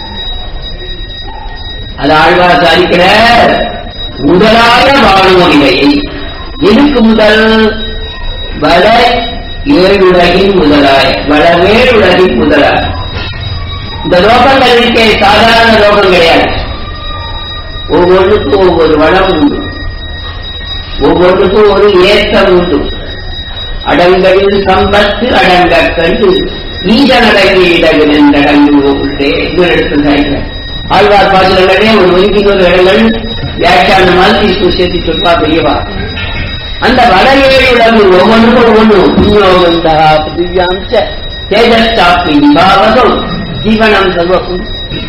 அது ஆழ்வார் சாதிக்கிற முதலாய வாழும் நிலையை எதுக்கு முதல் வள ஏழுலகின் முதலாய வளவேழுலகின் முதலாய இந்த லோகங்கள் இருக்கே சாதாரண லோகம் கிடையாது ஒவ்வொன்றுக்கும் ஒவ்வொரு வளம் உண்டு ஒவ்வொன்றுக்கும் ஒரு ஏற்றம் உண்டு அடங்களில் சம்பத்து அடங்க கண்டு ஈசனடங்கி இடகிடங்கு உள்ளே எடுத்து சாய்க்கிறேன் ஆழ்வார் பாசுரங்களே ஒரு ஒதுக்கினொரு இடங்கள் வியாக்கியான மாதிரி சேர்த்து சொல்வா பெரியவா அந்த வடவேறு உலகு ஒவ்வொன்றும் ஒவ்வொன்று புண்ணியோகந்தா பிருத்திவியாம்ச தேஜஸ்டாப்பி பாவகம் ஜீவனம் சர்வகும்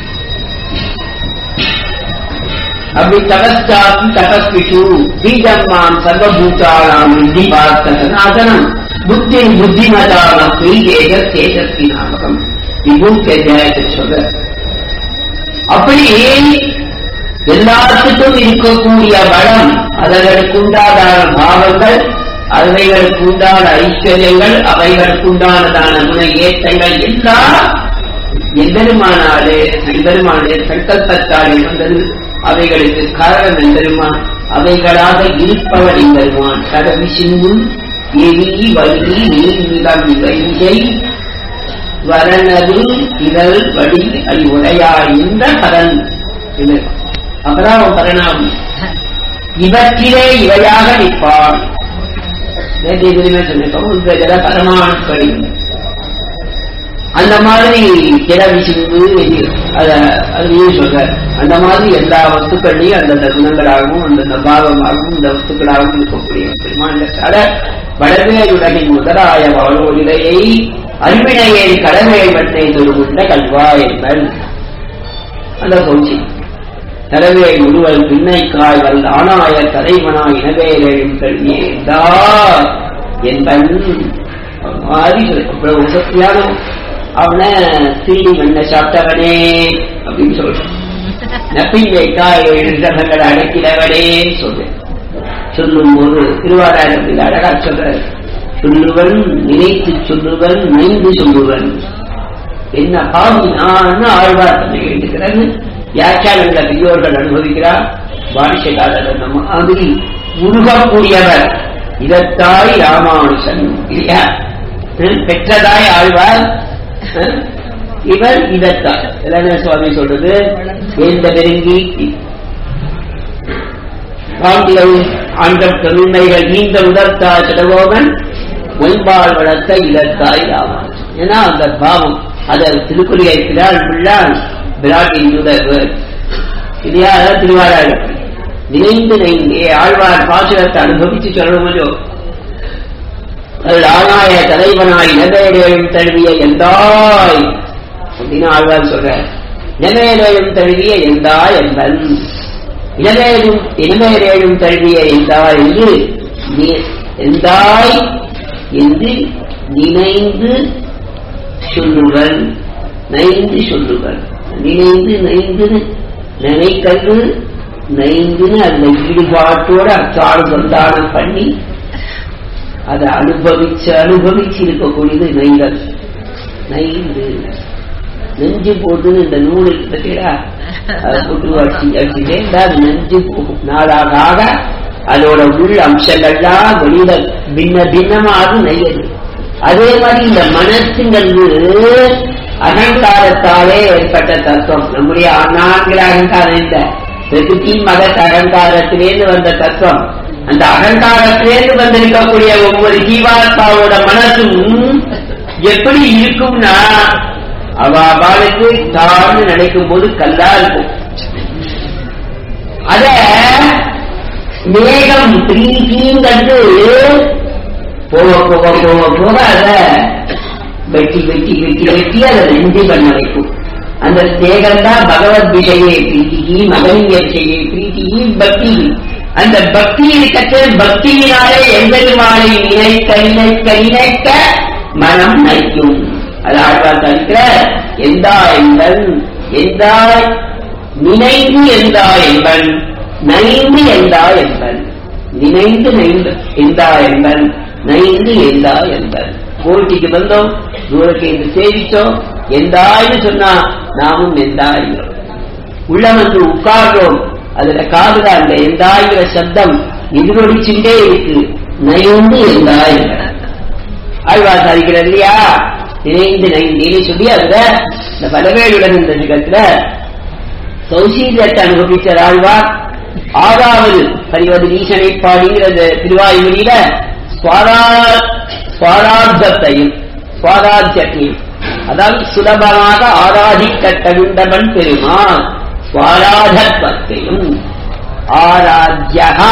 அப்படி தபஸ்டாப்பி தபஸ்பிஷு பீஜம் மாம் சர்வபூதானாம் வித்தி பார்த்த சனாதனம் புத்தி புத்திமதான தேஜ தேஜஸ்வி நாமகம் விபூத்த ஜெயத்தை சொல்ற அப்படி எல்லாத்துக்கும் இருக்கக்கூடிய வளம் அதற்கு உண்டாதான பாவங்கள் அவைகளுக்கு உண்டான ஐஸ்வர்யங்கள் அவைகளுக்கு உண்டானதான குண ஏற்றங்கள் எல்லாம் எம்பெருமானாலே எம்பெருமானே சங்கல்பத்தாலே வந்தது அவைகளுக்கு காரணம் எம்பெருமான் அவைகளாக இருப்பவர் எம்பெருமான் கடவி சிந்து எரி வலி நீலம் வைகை வரணது இதழ் வடி அடி உடையார் என்ற பரன் இது அபராம பரணாமி இவற்றிலே இவையாக நிற்பான் நேற்று எதுவுமே சொன்னோம் உண்மையில பரமாணுக்கள் அந்த மாதிரி கிளவி சிந்து அத அதையும் சொல்ற அந்த மாதிரி எல்லா வஸ்துக்களையும் அந்தந்த குணங்களாகவும் அந்தந்த பாவமாகவும் இந்த வஸ்துக்களாகவும் இருக்கக்கூடிய பெருமாண்டத்தால வடவேலுலகின் முதலாய வாழ்வொழிலையை அறிவினையை கடமையை மட்டை தொழுகின்ற கல்வா என்பன் அந்த கௌச்சி தலைவை முழுவல் பின்னை காய்கள் ஆனாய தலைவனாய் இனவேலும் கல்வியேதா என்பன் மாதிரி அவ்வளவு உசத்தியான அவனை தீனி மண்ண சாப்பிட்டவனே அப்படின்னு சொல்றான் நப்பிங்கை காய் எழுந்தவர்கள் அடக்கிறவனே சொல்றேன் சொல்லும் போது திருவாராயணத்தில் அழகா சொல்ற சொல்லுவன் நினைத்து சொல்லுவன் மைந்து சொல்லுவன் என்ன பாவி நான் ஆழ்வார் தன்னை எழுதுகிறார் வியாக்கியானங்கள பெரியோர்கள் அனுபவிக்கிறார் பாரிசைக்காரர் அந்த மாதிரி உருகக்கூடியவர் இதத்தாய் ராமானுசன் இல்லையா பெற்றதாய் ஆழ்வார் இவர் இதத்தாய் இளநர் சுவாமி சொல்றது வேந்த நெருங்கி பாண்டியல் ஆண்டம் தொழில்மைகள் நீண்ட உதர்த்தாய் சிடகோகன் மொய்பால் வளர்த்த இலத்தாய் ராமன் ஏன்னா அந்த பாவம் அதை திருக்குறியாய்க்கிறார் பிள்ளான் பிராட்டின் யூதர் இல்லையா அதான் திருவாராயம் நினைந்து நைந்தே ஆழ்வார் பாசுரத்தை அனுபவிச்சு சொல்லணுமோ அதில் ஆனாய தலைவனாய் நிலையடையும் தழுவிய எந்தாய் அப்படின்னு ஆழ்வார் சொல்ற நிலையடையும் தழுவிய எந்தாய் என்பன் இளமையிலும் இளமையிலும் தழுவிய எந்தாய் என்று எந்தாய் என்று நினைந்து சொல்லுவன் நைந்து சொல்லுவன் நினைந்து நைந்து நினைக்கல்வு நைந்துன்னு அந்த ஈடுபாட்டோட அச்சாடு சந்தானம் பண்ணி அதை அனுபவிச்சு அனுபவிச்சு இருக்கக்கூடியது நைதல் நைந்து நெஞ்சு போட்டு இந்த நூல் பத்தியா அதை போட்டு அடிச்சு அடிச்சுட்டே அது நெஞ்சு போகும் நாளாக ஆக அதோட உள் அம்சங்கள்லாம் வெளியில பின்ன பின்னமாக நெய்யது அதே மாதிரி இந்த மனசுங்கிறது அகங்காரத்தாலே ஏற்பட்ட தத்துவம் நம்முடைய ஆன்மாங்கிற அகங்காரம் இல்லை பிரகிருதி மத அகங்காரத்திலேருந்து வந்த தத்துவம் அந்த அகங்காரத்திலேருந்து வந்திருக்கக்கூடிய ஒவ்வொரு ஜீவாத்மாவோட மனசும் எப்படி இருக்கும்னா அவ பாலுக்கு தாழ்ந்து நினைக்கும் போது கல்லா இருக்கும் அத மேகம் பிரீத்திங்கிறது போக போக போக போக அத வெட்டி வெட்டி வெட்டி வெட்டி அதை நெஞ்சு பண்ண வைக்கும் அந்த தேகம் தான் பகவத் விஷயே பிரீத்தி மகனிய விஷயே பிரீத்தி பக்தி அந்த பக்தியில் கற்ற பக்தியினாலே எம்பெருமானை நினைக்க நினைக்க நினைக்க மனம் நைக்கும் அது ஆழ்வார் தவிர எந்தா என்பன் எந்தாய் நினைந்து எந்தா என்பன் நைந்து எந்தா என்பன் நினைந்து நைந்து எந்தா என்பன் நைந்து எந்தா என்பன் கோட்டிக்கு வந்தோம் தூரத்தை இருந்து சேவிச்சோம் எந்தாய்னு சொன்னா நாமும் எந்தாய்கிறோம் உள்ள வந்து உட்கார்றோம் அதுல காதுல அந்த எந்தாய்கிற சப்தம் எதிரொலிச்சுட்டே இருக்கு நயந்து எந்தாய் ஆழ்வார் சாதிக்கிறார் இல்லையா நினைந்து நைந்தேன்னு சொல்லி அதுல இந்த பலவேலுடன் இந்த நிகழ்த்துல சௌசீரியத்தை அனுபவித்த ஆழ்வார் ஆறாவது பரிவது ஈசனை பாடிங்கிறது திருவாயுமொழியில சுவாரார்த்தத்தையும் சுவாராத்தியத்தையும் அதாவது சுலபமாக ஆராதிக்க தகுந்தவன் பெருமான் சுவாராதத்வத்தையும் ஆராத்யகா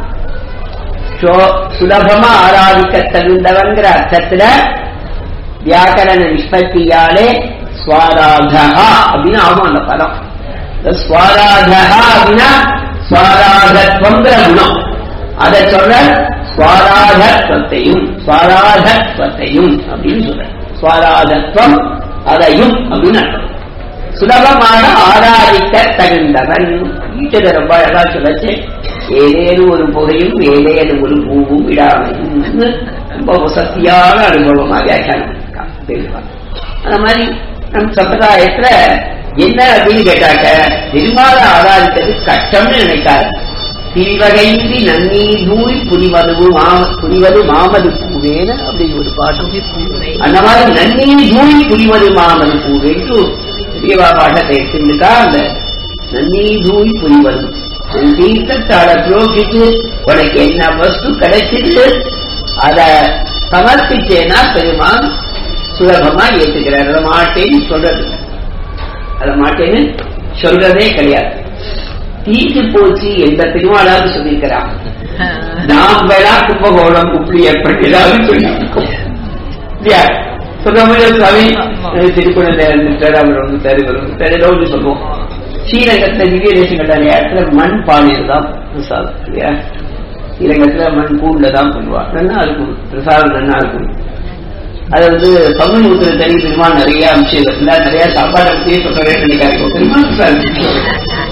சுலபமா ஆராதிக்க தகுந்தவன்கிற அர்த்தத்துல வியாக்கரண நிஷ்பத்தியாலே ஸ்வாராதா அப்படின்னு ஆகும் அந்த பதம் ஸ்வாராதா அப்படின்னா ஸ்வாராதத்வங்கிற குணம் அதை சொல்ற ஸ்வாராதத்வத்தையும் ஸ்வாராதத்வத்தையும் அப்படின்னு சொல்ற ஸ்வாராதத்வம் அதையும் அப்படின்னு அர்த்தம் சுலபமாக ஆராதிக்க தகுந்தவன் ஈட்டதை ரொம்ப அழகா சொல்லச்சு ஏதேனும் ஒரு புகையும் ஏதேனும் ஒரு பூவும் விடாமையும் ரொம்ப சக்தியான அனுபவமா வியாக்கியானம் பண்ணிருக்கான் பெரியவா அந்த மாதிரி நம் சம்பிரதாயத்துல என்ன அப்படின்னு கேட்டாக்க பெருமாள ஆராதித்தது கஷ்டம்னு நினைக்காது திரிவகைந்தி நன்னீர் நூல் புரிவது மாம புரிவது மாமது பூவேன அப்படின்னு ஒரு பாட்டு அந்த மாதிரி நன்னீர் நூல் புரிவது மாமது பூவேன்று பெரியவா பாட்டத்தை எடுத்துருக்கா அந்த நன்னீர் நூல் புரிவது உன் தீர்த்தத்தால புரோகிட்டு உனக்கு என்ன வஸ்து கிடைச்சிட்டு அத சமர்ப்பிச்சேனா பெருமான் சுலபமா ஏத்துக்கிறார் அதை மாட்டேன்னு சொல்றது இல்ல. அதை மாட்டேன்னு சொல்றதே கிடையாது தீட்டு போச்சு எந்த திருமாலாவது சொல்லியிருக்கிறான் நாம் வேணா கும்பகோணம் உப்பி எப்படி ஏதாவது சொல்லியிருக்கோம் இல்லையா சுப்பிரமணிய சுவாமி திருக்குழந்தை இருந்துட்டார் அவர் வந்துட்டார் இவர் வந்துட்டார் ஏதோ ஒன்று சொல்லுவோம் ஸ்ரீரங்கத்துல திவ்ய தேசங்கள்ல இடத்துல மண் பானையில் தான் பிரசாதம் இல்லையா ஸ்ரீரங்கத்துல மண் கூண்டுல தான் பண்ணுவா நல்லா இருக்கும் பிரசாதம் நல்லா இருக்கும் அது வந்து பங்குனி உத்திர தனி பெருமாள் நிறைய அம்சங்கள்ல நிறைய சாப்பாடு பத்தியே சொல்றவே பண்ணிக்காரு பெருமாள் பிரசாதம்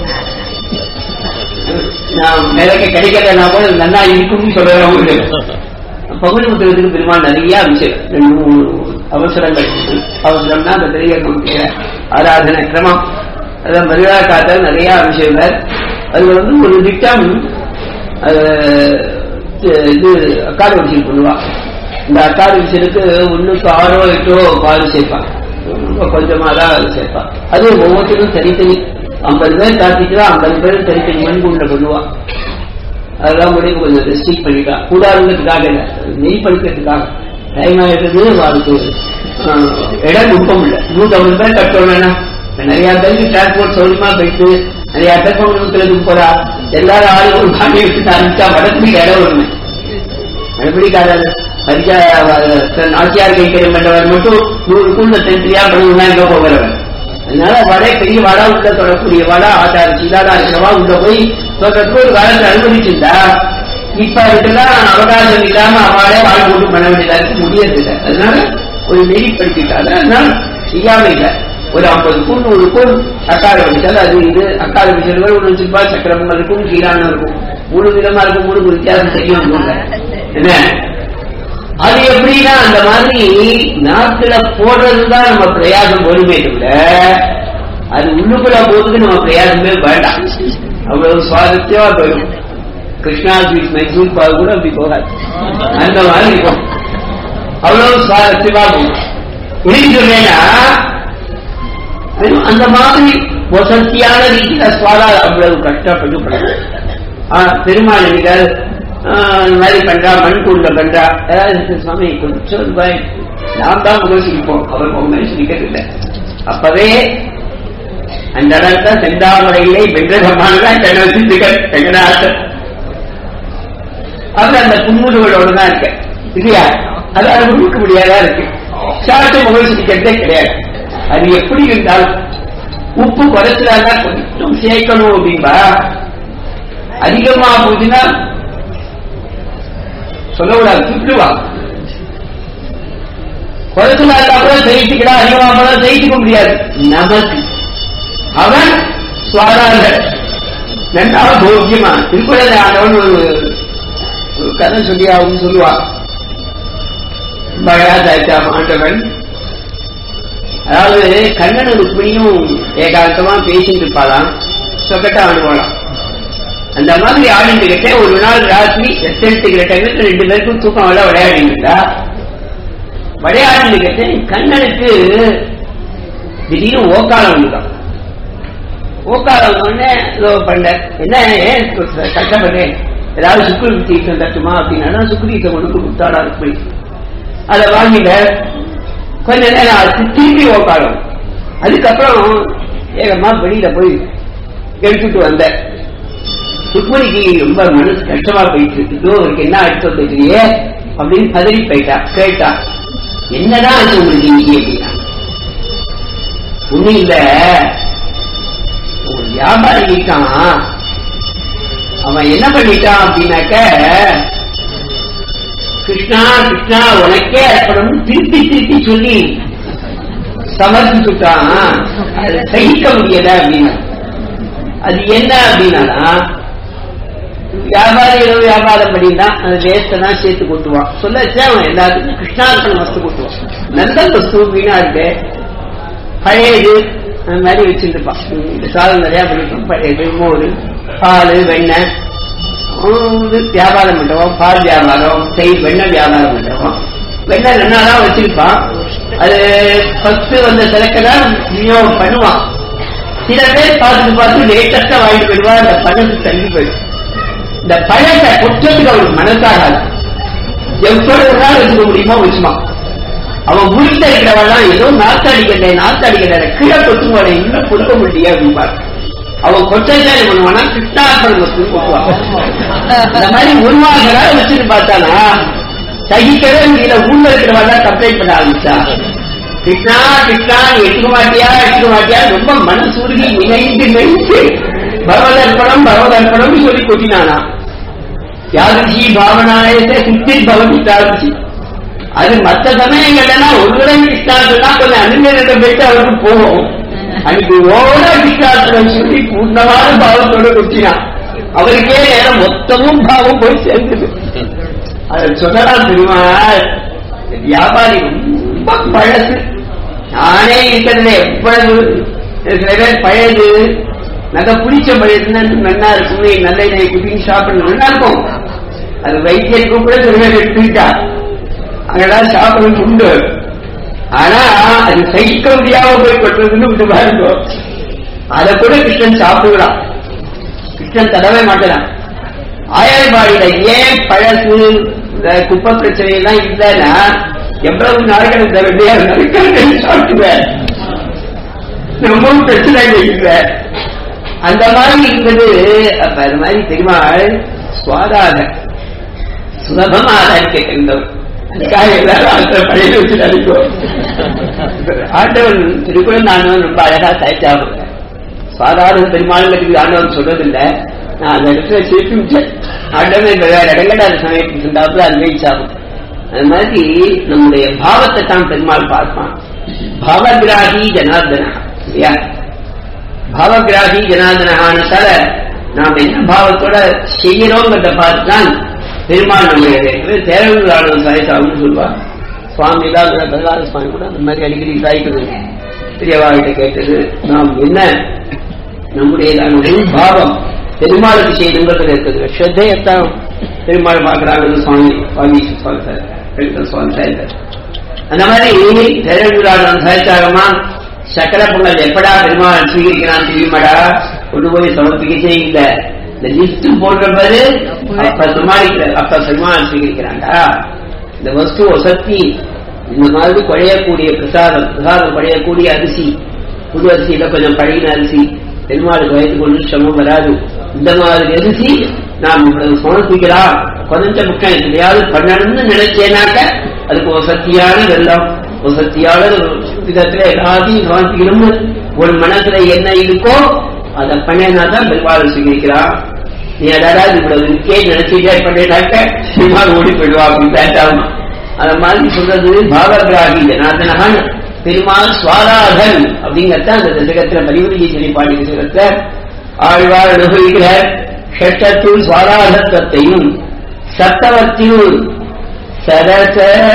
நான் நிறைய கிடைக்கிறதா கூட நல்லா இருக்கும்னு சொல்றவங்க பகுதி முத்திரத்துக்கு பெருமாள் நிறைய அபிஷேகம் ரெண்டு மூணு அவசரங்கள் இருக்கு. அவசரம்னா அந்த பெரிய நம்முடைய ஆராதனை கிரமம் அதான் மரியாதை காத்தல் நிறைய அபிஷேகங்கள் அது வந்து ஒரு திட்டம் அஹ், இது அக்காடு விஷயம் பண்ணுவா இந்த அக்காடு விஷயத்துக்கு ஒண்ணுக்கு ஆறோ எட்டோ பால் சேர்ப்பான் ரொம்ப கொஞ்சமா தான் அது சேர்ப்பான் அது ஒவ்வொருத்தரும் தனித்தனி ஐம்பது பேர் காத்திட்டு ஐம்பது பேர் தனித்தனி மண்குண்ட பண்ணுவா அதெல்லாம் முடிவு கொஞ்சம் ரெஸ்ட்ரிக்ட் பண்ணிட்டான் கூடாதுங்கிறதுக்காக இல்லை நெய் படுக்கிறதுக்காக டைம் ஆகிட்டது அதுக்கு ஆஹ், இடம் நுட்பம் இல்லை நூற்றம்பது பேர் கட்டணும்னா நிறைய பேருக்கு டிரான்ஸ்போர்ட் சௌரியமா போயிட்டு நிறைய பேர் நூற்றுக்கு போறா எல்லாரும் ஆளு ஒரு பாண்டி விட்டு ஆரம்பிச்சா வடக்குடி இடம் ஒண்ணு மறுபடிக்காரர் பரிசா நாச்சியார் கைக்கரியம் பண்றவர் மட்டும் நூறு கூண்ட தென்றியா பண்ணுவா எங்க போகிறவர் அதனால வடை பெரிய வடா உள்ள தொடரக்கூடிய வடா ஆச்சார சீதாடா இருக்கிறவா உள்ள போய் சொல்றதுக்கு ஒரு காலத்துல அனுமதிச்சிருந்தா இப்ப அதுக்கெல்லாம் அவகாசம் இல்லாம அவளே வாழ் போட்டு பண்ண வேண்டியதா இருக்கு முடியறதில்லை அதனால ஒரு நெறிப்படுத்திட்டாங்க அதனால செய்யாம இல்லை ஒரு ஐம்பது கூண் ஒரு கூண் அக்கார வடிச்சால் அது இது அக்கார வடிச்சது ஒரு சிப்பா சக்கரம் இருக்கும் கீழான இருக்கும் மூணு விதமா இருக்கும் மூணு வித்தியாசம் செய்யும் என்ன அது எப்படின்னா அந்த மாதிரி நாக்குல போடுறதுதான் நம்ம பிரயாசம் போடுமே தவிர அது உள்ளுக்குள்ள போறதுக்கு நம்ம பிரயாசமே வேண்டாம் அவ்வளவு சுவாரஸ்யமா போயிடும் கிருஷ்ணா ஸ்வீட் மைசூர் பால் கூட அப்படி போகாது அந்த மாதிரி இருக்கும் அவ்வளவு சுவாரஸ்யமா போகும் ஏன் சொல்றேன்னா வெறும் அந்த மாதிரி வசதியான ரீதியில சுவாரா அவ்வளவு கஷ்டப்பட்டு பண்ணணும் ஆஹ் பெருமாள் நினைக்காது இந்த மாதிரி பண்றா மண் கூண்ட பண்றா ஏதாவது சுவாமி கொஞ்சம் ரூபாய் நாம் தான் முகம் சிரிப்போம் அவர் முகமே சிரிக்கிறது இல்லை அப்பவே அந்த இடத்துல செந்தாமரையிலே வெங்கடமானதான் தென்னசித்துக்கள் வெங்கடாசர் அவர் அந்த புன்முடுகளோட தான் இருக்க இல்லையா அது அது முழுக்க முடியாதா இருக்கு சாட்டு முகம் சிரிக்கிறதே கிடையாது அது எப்படி இருந்தாலும் உப்பு குறைச்சிடாதா கொஞ்சம் சேர்க்கணும் அப்படின்பா அதிகமா போச்சுன்னா சொல்லக்கூடாது சுற்றுவா குறைச்சலாட்டா கூட ஜெயிச்சுக்கிறா அதிகமா போனா ஜெயிச்சுக்க முடியாது நமக்கு அவன் சுவாராங்க ரெண்டாவது போக்கியமா திருக்குறள் ஆண்டவன் ஒரு ஒரு கதை சொல்லி அவங்க சொல்லுவா பகராஜாச்சா ஆண்டவன் அதாவது கண்ணன் ருக்மிணியும் ஏகாந்தமா பேசிட்டு இருப்பாளாம் சொக்கட்டா ஆடுவாளாம் அந்த மாதிரி ஆடிட்டு கிட்ட ஒரு நாள் ராத்திரி எத்தெடுத்துக்கிற டைம்ல ரெண்டு பேருக்கும் தூக்கம் வர விளையாடிட்டு விளையாடிட்டு கிட்ட கண்ணனுக்கு திடீர்னு ஓக்காலம் வந்துதான் ஓக்காலம் உடனே ஏதோ பண்ண என்ன ஏன் கஷ்டப்படுறேன் ஏதாவது சுக்குரி தீர்த்தம் தட்டுமா அப்படின்னா சுக்குரீத்தம் ஒன்று கொடுத்தாடா போய் அதை வாங்கிட்ட கொஞ்ச நேரம் ஆச்சு திருப்பி ஓக்காலம் அதுக்கப்புறம் ஏகமா வெளியில போய் எடுத்துட்டு வந்தேன் ருக்மணிக்கு ரொம்ப மனசு கஷ்டமா போயிட்டு இருக்கு இதோ அவருக்கு என்ன அடுத்து தெரியலையே அப்படின்னு பதறி போயிட்டா கேட்டா என்னதான் அது உங்களுக்கு இன்னைக்கு அப்படின்னா ஒண்ணும் இல்ல ஒரு வியாபாரி இருக்கான் அவன் என்ன பண்ணிட்டான் அப்படின்னாக்க கிருஷ்ணா கிருஷ்ணா உனக்கே அர்ப்பணம் திருப்பி திருப்பி சொல்லி சமர்ப்பிச்சுட்டான் அது சகிக்க முடியல அப்படின்னா அது என்ன அப்படின்னா வியாபாரிகள் வியாபாரம் பண்ணினா அந்த வேஸ்ட்டை தான் சேர்த்து கொட்டுவான் சொல்ல அவன் எல்லாத்துக்கும் கிருஷ்ணார்ப்பண வஸ்து கொட்டுவான் நல்ல வஸ்து வீணா இருக்கு பழையது அந்த மாதிரி வச்சுருப்பான் இந்த சாதம் நிறையா பண்ணிருப்பான் பழையது மோர் பால் வெண்ணெய் இது வியாபாரம் பண்றோம் பால் வியாபாரம் செய் வெண்ணெய் வியாபாரம் பண்றோம் வெண்ணெய் ரெண்டாதான் வச்சிருப்பான் அது ஃபர்ஸ்ட் வந்த திறக்கதான் விநியோகம் பண்ணுவான் சில பேர் பார்த்துட்டு பார்த்து லேட்டஸ்டா வாங்கிட்டு போயிடுவா அந்த பணத்து தள்ளி போயிடும் இந்த பழத்தை குற்றத்துக்கு அவருக்கு மனசாகாது எவ்வளவு நாள் வச்சுக்க முடியுமோ வச்சுமா அவன் முடித்த இருக்கிறவெல்லாம் ஏதோ நாத்தாடிக்கல நாத்தாடிக்கல கீழே கொத்துவாட இன்னும் கொடுக்க முடியும் அப்படின்பாரு அவன் கொச்சை பண்ணுவானா கிருஷ்ணார்பணம் வஸ்து கொட்டுவான் அந்த மாதிரி ஒரு மாத நாள் வச்சுட்டு பார்த்தானா சகிக்கவே முடியல ஊர்ல இருக்கிறவங்க கம்ப்ளைண்ட் பண்ண ஆரம்பிச்சா கிருஷ்ணா கிருஷ்ணா நீ எடுக்க மாட்டியா எடுக்க மாட்டியா ரொம்ப மனசு உருகி நினைந்து நினைத்து பகவதர்ப்பணம் பகவதர்ப்பணம் சொல்லி கொட்டினானா யாதிருஷி பாவனாயத்தை சித்தி பவதி தாதிருஷி அது மற்ற சமயங்கள்லாம் ஒரு தடவை கிருஷ்ணார்த்தம்னா கொஞ்சம் அனுமதியிடம் போயிட்டு அவருக்கு போகும் அன்னைக்கு ஓட கிருஷ்ணார்த்தம் சொல்லி பூர்ணமான பாவத்தோட கொட்டினான் அவருக்கே நேரம் மொத்தமும் பாவம் போய் சேர்ந்தது அதை சொல்லலாம் தெரியுமா வியாபாரி ரொம்ப பழசு நானே இருக்கிறதுல எவ்வளவு சில பேர் பழையது நகை பிடிச்ச பழையதுன்னா நல்லா இருக்கும் நல்ல இதை குட்டிங் சாப்பிடணும் நல்லா இருக்கும் அது வைத்தியருக்கும் கூட சில பேர் எடுத்துக்கிட்டா அங்கெல்லாம் சாப்பிடணும் உண்டு ஆனா அது சகிக்க முடியாம போய் கொட்டுறதுன்னு விட்டு பாருங்க அதை கூட கிருஷ்ணன் சாப்பிடுறான் கிருஷ்ணன் தடவே மாட்டேறான் ஆயர்பாடியில ஏன் பழசு இந்த குப்பை பிரச்சனை எல்லாம் இல்லைன்னா எவ்வளவு நாளைக்கு இந்த வேண்டிய நறுக்கல் சாப்பிடுவேன் ரொம்பவும் பிரச்சனை இல்லை அந்த மாதிரி இருந்தது அப்ப அது மாதிரி பெருமாள் சுவாதாக சுலபமாக இருக்கின்றோம் அதுக்காக எல்லாரும் அந்த பழைய வச்சு அடிக்கும் ஆண்டவன் திருக்குறள் ஆண்டவன் ரொம்ப அழகா தயச்சாகும் சாதாரண பெருமாளுக்கு ஆண்டவன் சொல்றதில்லை நான் அந்த இடத்துல சேர்த்து ஆண்டவன் வேற இடங்கள்ல அந்த சமயத்துக்கு இருந்தாப்புல அன்வயிச்சாகும் அது மாதிரி நம்முடைய பாவத்தை தான் பெருமாள் பார்ப்பான் பாவகிராகி ஜனார்தனா இல்லையா பாவகிராகி ஜனார்தனானசால நாம் என்ன பாவத்தோட செய்யறோங்கிறத பார்த்துதான் பெருமாள் நம்முடைய தேரவிழாளர் சாய்சாவுன்னு சொல்லுவார் சுவாமி தான் பிரகலாத சுவாமி கூட அந்த மாதிரி அடிக்கடி சாய்க்குது பெரியவாகிட்ட கேட்டது நாம் என்ன நம்முடைய பாவம் பெருமாளுக்கு செய்யணுங்கிறது இருக்குது ஸ்ரத்தையத்தான் பெருமாள் பார்க்கிறாங்க சுவாமி சுவாமி சுவாமி சுவாமி சாய்ந்தார் அந்த மாதிரி தேரவிழாளர் சாய்ச்சாகமா சக்கர பொங்கல் எப்படா பெருமாள் ஸ்வீகரிக்கிறான் தெரியுமாடா கொண்டு போய் சமர்ப்பிக்கச்சே இல்லை இந்த லிஸ்ட் போடுற பாரு அப்ப சமாளிக்கிற அப்ப பெருமாள் ஸ்வீகரிக்கிறாண்டா இந்த வஸ்து வசத்தி இந்த மாதிரி குழையக்கூடிய பிரசாதம் பிரசாதம் குழையக்கூடிய அரிசி புது அரிசியில கொஞ்சம் பழகின அரிசி பெருமாளுக்கு வயது கொண்டு சிரமம் வராது இந்த மாதிரி அரிசி நாம் இவ்வளவு சமர்ப்பிக்கலாம் கொஞ்சம் முக்கியம் எதையாவது பண்ணணும்னு நினைச்சேனாக்க அதுக்கு வசத்தியான வெள்ளம் வசத்தியான விதத்துல எல்லாத்தையும் சமர்ப்பிக்கணும்னு உன் மனசுல என்ன இருக்கோ அதை பண்ணினா தான் பெருமாள் சுகிக்கிறான் நீ அதாவது இவ்வளவு இருக்கே நினைச்சுட்டே பண்ணினாக்க பெருமாள் ஓடி போயிடுவா அப்படின்னு பேசாம அத மாதிரி சொல்றது பாவகிராகி ஜனார்தனகன் பெருமாள் சுவாராதன் அப்படிங்கறத அந்த தசகத்துல பரிவரியை சொல்லி பாடி தசகத்துல ஆழ்வார் அனுபவிக்கிற ஷட்டத்துள் சுவாராதத்துவத்தையும் சத்தவத்தில் சரச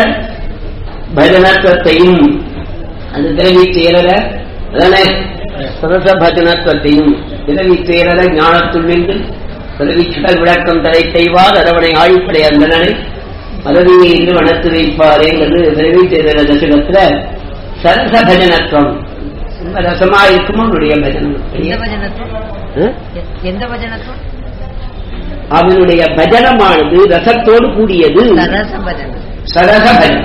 பஜனத்துவத்தையும் அது பிறவி சேரல அதானே சரச பஜனத்துவத்தையும் பிறவி சேரல ஞானத்துள் நின்று பிறவி சுடல் விளக்கம் தலை செய்வார் அரவணை ஆழிப்படை அந்தனனை பதவியை இன்று வளர்த்து வைப்பாரேங்கிறது பிறவி சேரல தசகத்துல சரச பஜனத்துவம் ரொம்ப ரசமா இருக்கும் அவனுடைய பஜனம் எந்த பஜனத்துவம் எந்த பஜனத்துவம் அவனுடைய பஜனமானது ரசத்தோடு கூடியது சரச பஜனம் சரச பஜனம்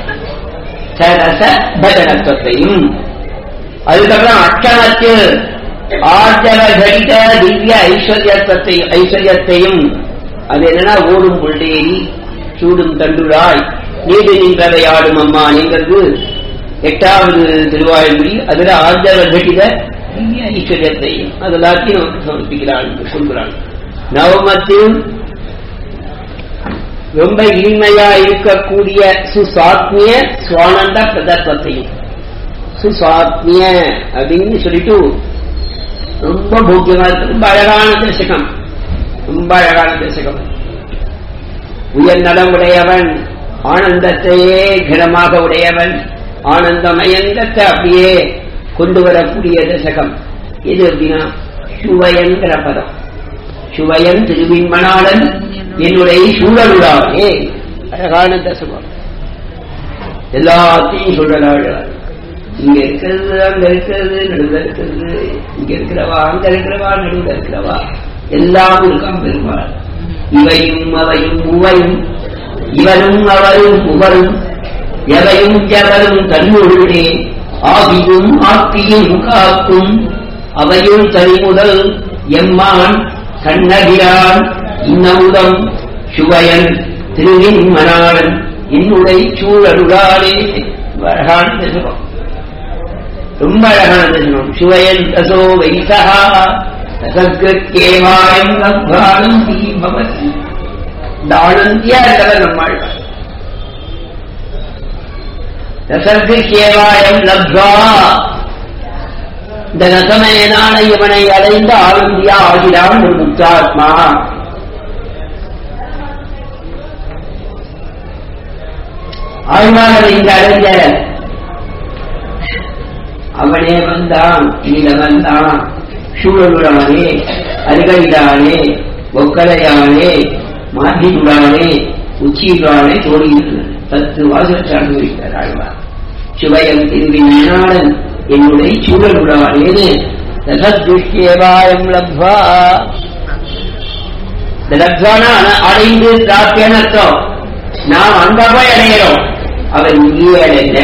சரச பஜனத்துவத்தையும் அதுக்கப்புறம் அட்டணத்தில் ஆர்ஜவ கடித திவ்ய ஐஸ்வர்யத்தை ஐஸ்வர்யத்தையும் அது என்னன்னா ஓடும் புள்ளேரி சூடும் தண்டுராய் நீடு நின்றவை ஆடும் அம்மா நீங்கிறது எட்டாவது திருவாயுமொழி அதுல ஆர்ஜவ கடித திவ்ய ஐஸ்வர்யத்தையும் அது எல்லாத்தையும் நமக்கு சமர்ப்பிக்கிறாள் என்று சொல்கிறாள் நவமத்தில் ரொம்ப இனிமையா இருக்கக்கூடிய சுசாத்மிய சுவானந்த பிரதத்வத்தையும் சுசாத்மிய அப்படின்னு சொல்லிட்டு ரொம்ப போக்கியமா இருக்கு ரொம்ப அழகான தரிசனம் ரொம்ப அழகான தசகம் உயர் நலமுடையவன் ஆனந்தத்தையே கிடமாக உடையவன் ஆனந்த மயங்கத்தை அப்படியே கொண்டு வரக்கூடிய தசகம் எது அப்படின்னா சுவையன்கிற பதம் சுவையன் திருவின்மணாளன் என்னுடைய சூழலுடானே அழகான தசகம் எல்லாத்தையும் சொல்லலாம் இங்க இருக்கிறது அங்க இருக்கிறது நடுவில் இருக்கிறது இங்க இருக்கிறவா அங்க இருக்கிறவா நடுவில் இருக்கிறவா எல்லாம் இருக்காம் பெருமாள் இவையும் அவையும் உவையும் இவரும் அவரும் உவரும் எவையும் எவரும் தன்னுள்ளே ஆவியும் ஆக்கியும் காக்கும் அவையும் தனிமுதல் எம்மான் கண்ணகிரான் இன்னமுதம் சுவையன் திருவின் மணாளன் என்னுடைய சூழலுடாலே அழகான தசனம் ரொம்ப அழகான தசனம் சுவையன் தசோ வைசா தசக்கேவாயம் லப்வானந்தி பவதி இந்த ஆனந்தியா இருக்கவர் நம்மாள் ரசர்க்கேவாயம் லப்வா இந்த ரசமயனான இவனை அடைந்த ஆனந்தியா ஆகிறான் ஒரு முக்தாத்மா ஆழ்வார்கள் இங்கு அடைஞ்ச அவனே வந்தான் நீல வந்தான் சூழலுடானே அருகையிலானே ஒக்கலையானே மாதியுடானே உச்சியுடானே தோடியிருந்தது பத்து வாசல் சார்ந்து வைத்தார் ஆழ்வார் சுவயம் திருவிஞானன் என்னுடைய சூழலுடானேது ரசத்யுஷ்யேவாயம் லப்வா இந்த லப்வானா அடைந்து பிராப்தியான அர்த்தம் நாம் அங்க போய் அடைகிறோம் அவன் இங்கேயே அடைந்த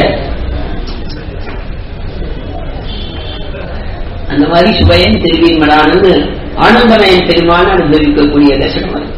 அந்த மாதிரி சுபயன் திருவின்மடானது ஆனந்தமயன் பெருமான அனுபவிக்கக்கூடிய தசனம் அது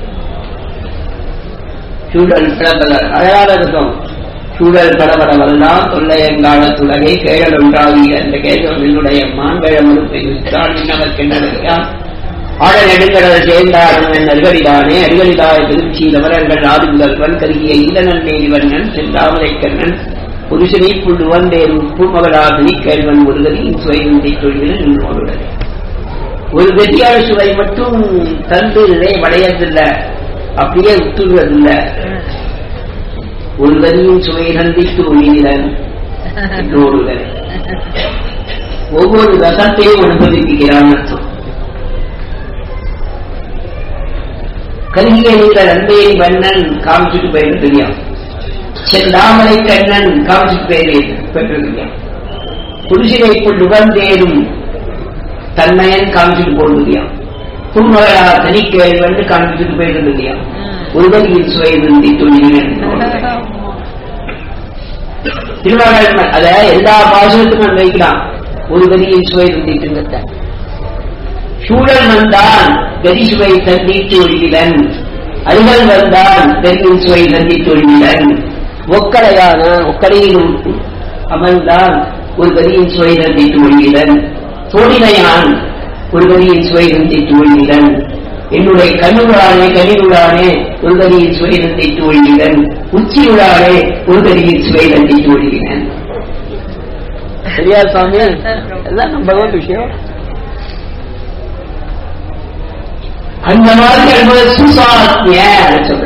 சூழல் படபட அழகான இருக்கும் சூழல் படபட வரலாம் தொல்லையங்கால துலகை கேழல் ஒன்றாகி அந்த கேசவன் என்னுடைய மான்வேழமரும் பெய்விட்டான் இன்னவர்க்கு என்ன ஆட நெடுங்கடல் சேர்ந்தாடும் என் அருகடிதானே அருகடிதாய திருச்சியிலவரங்கள் ஆதி முதல்வன் கருகிய ஈலநன்னேரி வண்ணன் செந்தாமரை கண்ணன் புருஷனை புள்ளுவன் வேறு பூமகளாதிரி கேள்வன் ஒரு கதியின் சுவையின்றி தொழில் நின்றோடுடன் ஒரு கதியான சுவை மட்டும் தந்து வளையதில்லை அப்படியே உத்துடுவதில்லை ஒரு கதியின் சுவை சந்தித்து ஒழிகிறன் என்னோடுடன் ஒவ்வொரு ரசத்தையும் அனுபவிக்கிறான் அர்த்தம் கருகிய நீல நன்மையை வண்ணன் காமிச்சிட்டு போயிட்டு தெரியும் செந்தாமரை கண்ணன் காமிச்சிட்டு போயிரு பெற்று தெரியும் புருஷனை கொண்டு வந்தேரும் தன்மையன் காமிச்சிட்டு போக முடியும் புன்மகளா தனிக்கேள் வந்து காமிச்சிட்டு போயிட்டு தெரியும் ஒருவரின் சுவை நந்தி தொழில் திருவாரூர் அத எல்லா பாசனத்துக்கும் வைக்கலாம் ஒரு கதியின் சுவை நந்திட்டு சூழல் வந்தான் கதி சுவை தந்திட்டு ஒழிவிலன் அருகல் வந்தான் கதியின் சுவை தந்திட்டு ஒழிவிலன் ஒக்கடையான ஒக்கடையில் அமர்ந்தான் ஒரு கதியின் சுவை தந்திட்டு ஒழிவிலன் தோடினையான் ஒரு கதியின் சுவை தந்திட்டு ஒழிவிலன் என்னுடைய கண்ணுடானே கனிவுடானே ஒரு கதியின் சுவை தந்திட்டு ஒழிவிலன் உச்சியுடானே ஒரு கதியின் சுவை தந்திட்டு ஒழிவிலன் சரியா சுவாமி எல்லாம் நம்ம பகவத் விஷயம் அந்த மாதிரி என்பது சுசாத்மிய சொல்ற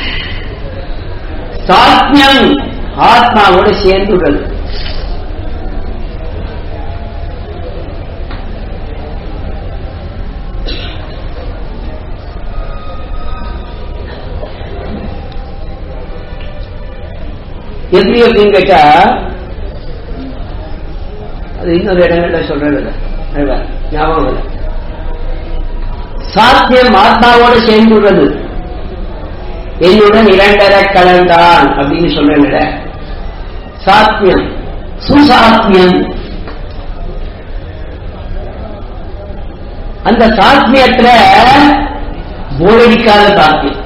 சாத்மியம் ஆத்மாவோட சேர்ந்துள்ளது எப்படி அப்படின்னு கேட்டா அது இன்னொரு இடங்கள்ல சொல்றது இல்லை ஞாபகம் இல்லை சாத்தியம் ஆத்மாவோடு சேர்ந்துள்ளது என்னுடன் இரண்டர கலந்தான் அப்படின்னு சொல்றேன் சாத்தியம் சுசாத்தியம் அந்த சாத்தியத்துல போரடிக்காத சாத்தியம்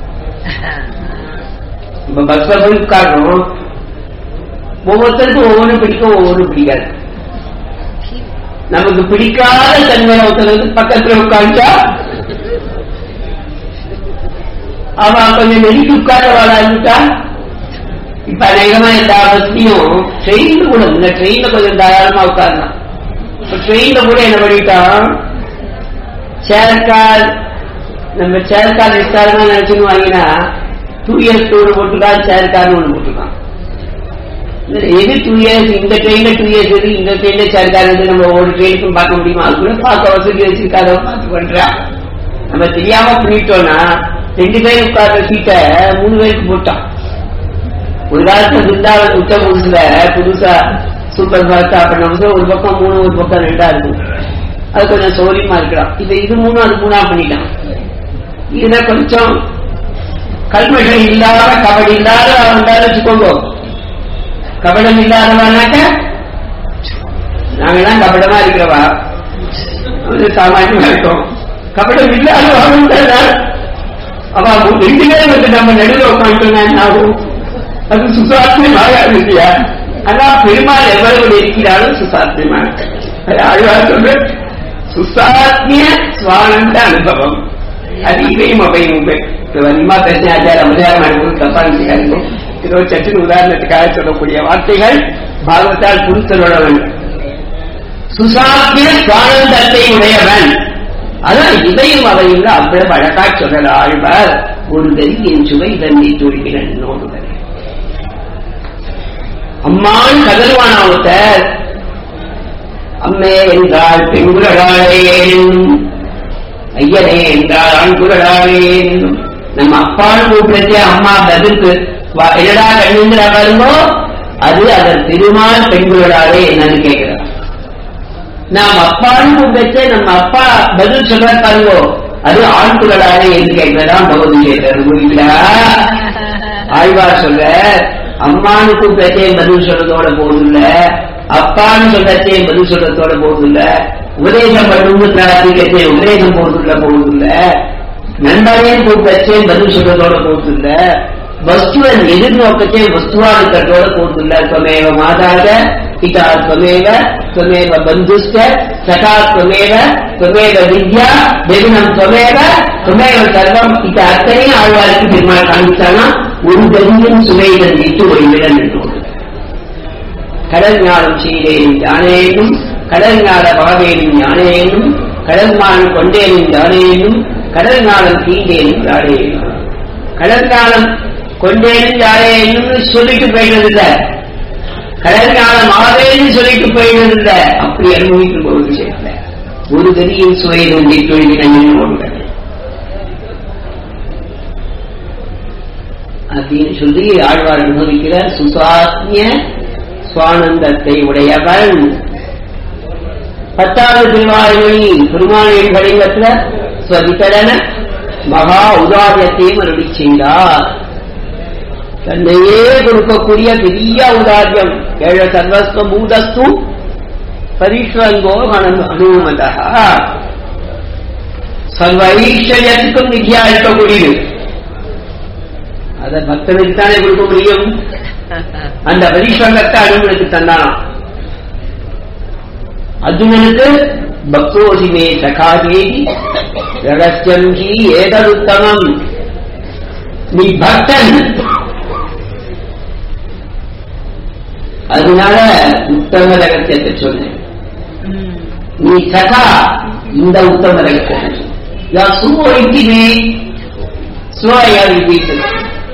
இப்ப பஸ்ல போய் உட்காரணும் ஒவ்வொருத்தருக்கும் ஒவ்வொன்று பிடிக்கும் ஒவ்வொன்று பிடிக்காது நமக்கு பிடிக்காத தன்மையில ஒருத்தருக்கு பக்கத்துல உட்கார்ந்தா அவன் கொஞ்சம் நெருக்கி உட்கார வாழாட்டா இப்ப அநேகமா எல்லா பஸ்லையும் ட்ரெயின்ல கூட இந்த ட்ரெயின்ல கொஞ்சம் தாராளமா உட்காரலாம் இப்ப ட்ரெயின்ல கூட என்ன பண்ணிட்டான் சேர்க்கால் நம்ம சேர்க்கார் விஸ்தாரமா நினைச்சுன்னு வாங்கினா டூ இயர்ஸ் டூர் போட்டுருக்கான் சேர்க்கார்னு ஒண்ணு போட்டுருக்கான் இதுல எது டூ இயர்ஸ் இந்த ட்ரெயின்ல டூ இயர்ஸ் இருக்கு இந்த ட்ரெயின்ல சேர்க்கார் வந்து நம்ம ஒரு ட்ரெயினுக்கும் பார்க்க முடியுமா அது கூட பார்க்க வசதி வச்சிருக்காத பார்த்து பண்றா நம்ம தெரியாம பண்ணிட்டோம்னா ரெண்டு பேர் உட்கார்ற சீட்டை மூணு பேருக்கு போட்டான் ஒரு காலத்துல பிருந்தாவன் உச்ச புதுசுல புதுசா சூப்பர் ஃபாஸ்டா பண்ண ஒரு பக்கம் மூணு ஒரு பக்கம் ரெண்டா இருக்கும் அது கொஞ்சம் சௌரியமா இருக்கலாம் இது இது மூணு அது மூணா பண்ணிட்டான் இதுல கொஞ்சம் கல்மஷம் இல்லாத கபடி இல்லாத வந்தாலும் வச்சுக்கோங்க கபடம் இல்லாதவனாக்க நாங்கெல்லாம் கபடமா இருக்கிறவா அது சாமானியமா இருக்கும் கபடம் இல்லாதவா அவ ரெண்டு பேரும் வந்து நம்ம நடுவில் உட்காந்துட்டோம்னா என்ன ஆகும் அது சுசாத்தியம் ஆகாது இல்லையா ஆனா பெருமாள் எவ்வளவு இருக்கிறாலும் சுசாத்தியமான அது ஆழ்வார் சொல்ற சுசாத்திய சுவானந்த அனுபவம் அது இதையும் அவையும் உண்டு வலிமா பிரச்சனை அமதாரம் அனுபவம் தப்பா நினைக்காதீங்க ஏதோ சச்சின் உதாரணத்துக்காக சொல்லக்கூடிய வார்த்தைகள் பாகவத்தால் புரித்தலோட வேண்டும் சுசாத்திய சுவானந்தத்தை உடையவன் அதான் இதையும் அவையும் அவ்வளவு அழகா சொல்லல ஆழ்வார் ஒரு என் சுவை தந்தி தொழிகிறன் நோடுவர் அம்மான் கதறுவானா ஒருத்தர் அம்மே என்றால் பெண்குரடாளே என்னும் ஐயனே என்றால் ஆண்குரடாளே என்னும் நம்ம அப்பான்னு கூப்பிடுச்சு அம்மா பதிலுக்கு வா- என்னடா கண்ணுங்கிற பாருங்கோ அது அதன் திருமால் பெண்குரடாளே என்னன்னு கேட்கிறார் நாம் அப்பான்னு கூப்பிடுச்சு நம்ம அப்பா பதில் சொல்ற பாருங்கோ அது ஆண்குரடாளே என்று கேட்கிறதான் பகவத்கீதை புரியுங்களா ஆழ்வார் சொல்ற அம்மான்னு கூப்பிட்டே பதில் சொல்றதோட போதில்ல அப்பான்னு சொல்றதே பதில் சொல்றதோட போதில்ல உபதேசம் பண்ணும் பிரார்த்திக்கச்சே உபதேசம் போதுள்ள போதில்ல நண்பனே கூப்பிட்டே பதில் சொல்றதோட போதில்ல வஸ்துவன் எதிர்நோக்கத்தே வஸ்துவா இருக்கிறதோட போதில்ல துவமேவ மாதாக பிதா துவமேவ துவமேவ பந்துஸ்ட சகா துவமேவ துவமேவ வித்யா வெகுனம் துவமேவ துவமேவ சர்வம் இது அத்தனையும் ஆழ்வாருக்கு பெருமாள் காண்பித்தானா ஒரு கதியும் சுவை தந்திட்டு ஒரு விடன் என்றோடு கடல் ஞானம் செய்தேனும் யானேனும் கடல் ஞான பகவேனும் யானேனும் கடல் ஞானம் கொண்டேனும் யானேனும் கடல் ஞானம் தீண்டேனும் யானேனும் கடல் ஞானம் கொண்டேனும் யானேனும் சொல்லிட்டு போயிடுறது இல்ல கடல் ஞானம் ஆவேன்னு சொல்லிட்டு போயிடுறது இல்ல அப்படி அனுபவிக்கும் ஒரு விஷயத்துல ஒரு கதியின் சுவை தந்திட்டு ஒரு விடன் என்றோடு அப்படின்னு சொல்லி ஆழ்வார் அனுபவிக்கிறார் சுசாத்ய சுவானந்தத்தை உடையவன் பத்தாவது திருவாயுமணி பெருமானின் படிவத்துல ஸ்வதிகரன மகா உதாரியத்தையும் அருளி செய்தார் தன்னையே கொடுக்கக்கூடிய பெரிய உதாரியம் ஏழ சர்வஸ்வ பூதஸ்து பரிஷ்வங்கோ அனுமதா சர்வ ஐஸ்வர்யத்துக்கும் நிதியா இருக்கக்கூடியது அதை பக்தனுக்கு தானே கொடுக்க முடியும் அந்த பரிஸ்வங்கத்தை அனுமனுக்கு தந்தானாம் அர்ஜுனனுக்கு பக்தோசிமே சகாதேவி ரகசியம் ஹி ஏததுத்தமம் நீ பக்தன் அதனால உத்தம ரகசியத்தை சொன்னேன் நீ சகா இந்த உத்தம ரகசியம் யா சுமோ இட்டிமே சுவாயா repeated.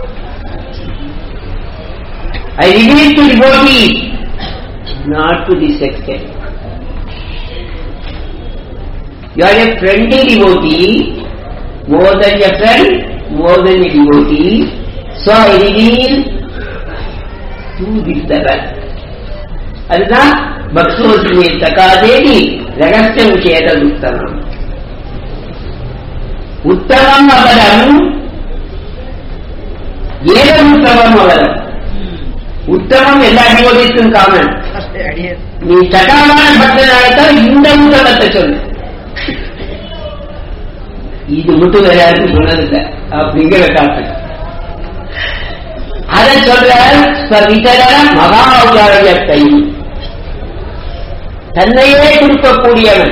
I reveal to devotee, not to this extent. You are a friendly devotee, more than a friend, more than a devotee. So I reveal to this level. அதுதான் பக்தோசிமே தகாதேவி ரகசியம் கேட்டது உத்தமம் உத்தமம் அவரம் ஏதம் உத்தமம் அவரம் உத்தமம் எல்லா டிவோட்டிஸ்க்கும் காமன் நீ சகாமான பக்தனாகத்தான் இந்த உத்தமத்தை சொல்லு இது மட்டும் வேற யாருக்கும் சொன்னதில்லை அப்படிங்கிற காட்டு அதை சொல்ற ஸ்வவிதர மகா உதாரியத்தை தன்னையே கொடுக்கக்கூடியவன்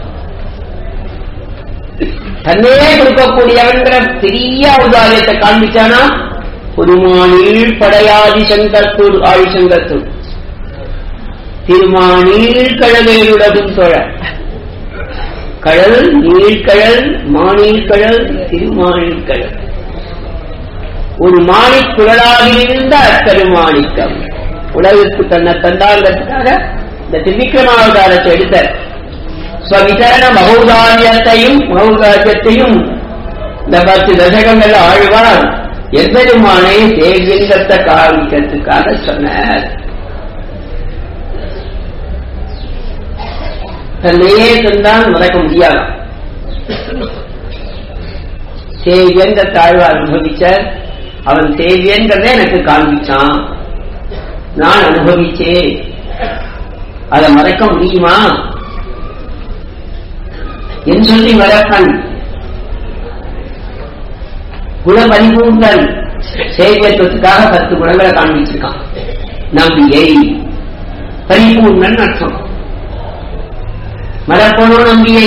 தன்னையே கொடுக்கக்கூடியவன்கிற பெரிய உதாரியத்தை காண்பிச்சானா பெருமானில் படையாதி சங்கத்தூர் ஆழி சங்கத்தூர் திருமானில் கழகையுடதும் தோழ கடல் நீழ்கடல் மானீழ்கடல் திருமானீழ்கடல் ஒரு மாணிக் குழலாக இருந்த அக்கருமாணிக்கம் உலகுக்கு தன்னை தந்தாங்கிறதுக்காக இந்த திரிவிக்ரமாவதாரத்தை எடுத்த ஸ்வவிதரண மகௌதாரியத்தையும் மகௌதாரியத்தையும் இந்த பத்து தசகங்கள் ஆழ்வார் எம்பெருமானை தேர்கின்றத்தை காண்பிக்கிறதுக்காக சொன்னார் தன்னையே தந்தான் மறக்க முடியாது சேவியன்ற தாழ்வு அனுபவிச்சார் அவன் சேவியன்றதை எனக்கு காண்பிச்சான் நான் அனுபவிச்சேன் அதை மறக்க முடியுமா என் சொல்லி மறப்பன் குணபரிபூர்ணன் சேவியத்துவத்துக்காக பத்து குணங்களை காண்பிச்சிருக்கான் நம்பிக்கை பரிபூர்ணன் அர்த்தம் மறப்பணும் நம்பிக்கை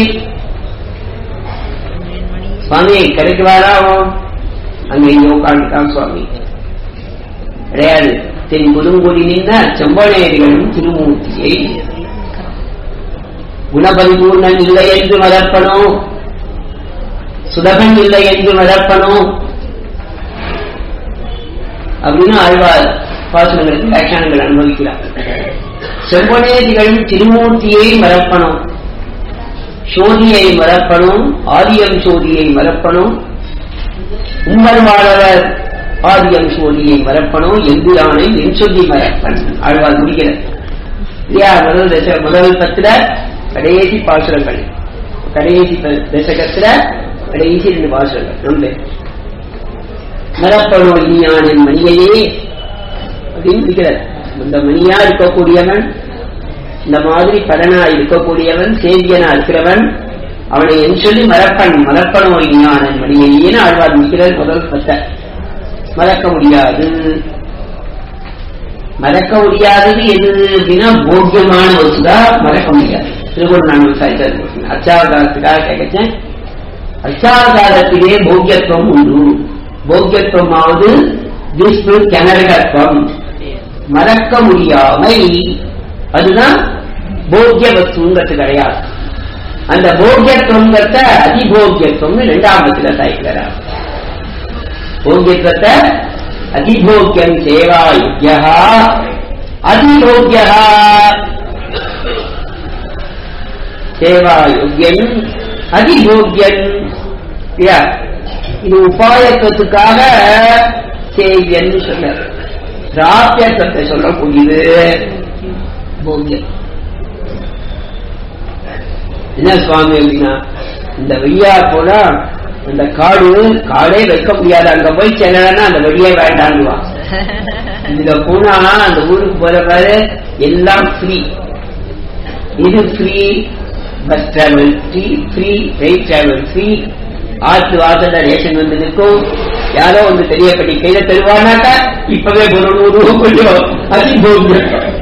சுவாமி கிடைக்குவாரா அவன் அங்க இங்க உட்காந்துட்டான் சுவாமி கிடையாது தென் புதுங்குடி நின்ற செம்பனேரிகளும் திருமூர்த்தியை குணபரிபூர்ணன் இல்லை என்று மதப்பணும் சுதகன் இல்லை என்று மதப்பணும் அப்படின்னு ஆழ்வார் பாசனங்களுக்கு வியாக்கியானங்கள் அனுபவிக்கிறார் செம்பனேரிகளும் திருமூர்த்தியை மறப்பணும் சோதியை மறப்பணும் ஆதியம் சோதியை மறப்பணும் உம்மர்வாளர் ஆதியம் சோதியை மறப்பணும் எம்பிரானை என் சொல்லி மறப்பன் ஆழ்வார் முடிக்கிறார் இல்லையா முதல் தச முதல் பத்துல கடைசி பாசுரங்கள் கடைசி ப- தசகத்துல கடைசி ரெண்டு பாசுரங்கள் ரெண்டு மறப்பணும் இனியானின் மணியையே அப்படின்னு முடிக்கிறார் இந்த மணியா இருக்கக்கூடியவன் இந்த மாதிரி பலனா இருக்கக்கூடியவன் சேவியனா இருக்கிறவன் அவனை என் சொல்லி மறப்பன் மறப்பனோ ஞானன் மணியையேன்னு ஆழ்வார் முடிக்கிறார் முதல் பத்த மறக்க முடியாது மறக்க முடியாதது எது அப்படின்னா போக்கியமான வசுதா மறக்க முடியாது திருக்குறள் நான் விசாரிச்சார் அச்சாவதாரத்துக்காக கேட்கச்சேன் அச்சாவதாரத்திலே போக்கியத்துவம் உண்டு போக்கியத்துவமாவது விஷ்ணு கனரகத்துவம் மறக்க முடியாமை அதுதான் போக்கிய வஸ்துங்கிறது கிடையாது அந்த போக்கியத்துவங்கிறத அதிபோக்கியத்துவம்னு ரெண்டாம் பத்துல சாய்க்கிறார் போக்கியத்துவத்தை அதிபோக்கியம் சேவா யுக்யா அதிபோக்கியா சேவா யுக்யன் அதிபோக்கியன் இல்லையா? இது உபாயத்துவத்துக்காக சேவியன் சொன்னார் பிராபியத்துவத்தை சொல்லக்கூடியது போக்கியம் என்ன சுவாமி அப்படின்னா இந்த வழியா போனா அந்த காடு காடே வைக்க முடியாது அங்க போய் செல்லனா அந்த வழியே வேண்டான்னுவான் இங்க போனா அந்த ஊருக்கு போறவாரு எல்லாம் ஃப்ரீ இது free bus travel free free ரயில் டிராவல் ஃப்ரீ ஆத்து வாசல்ல ரேஷன் வந்து நிற்கும் யாரோ வந்து தெரியப்படி கையில தருவானாக்கா இப்பவே ஒரு நூறு ரூபா கொஞ்சம் அதிகம்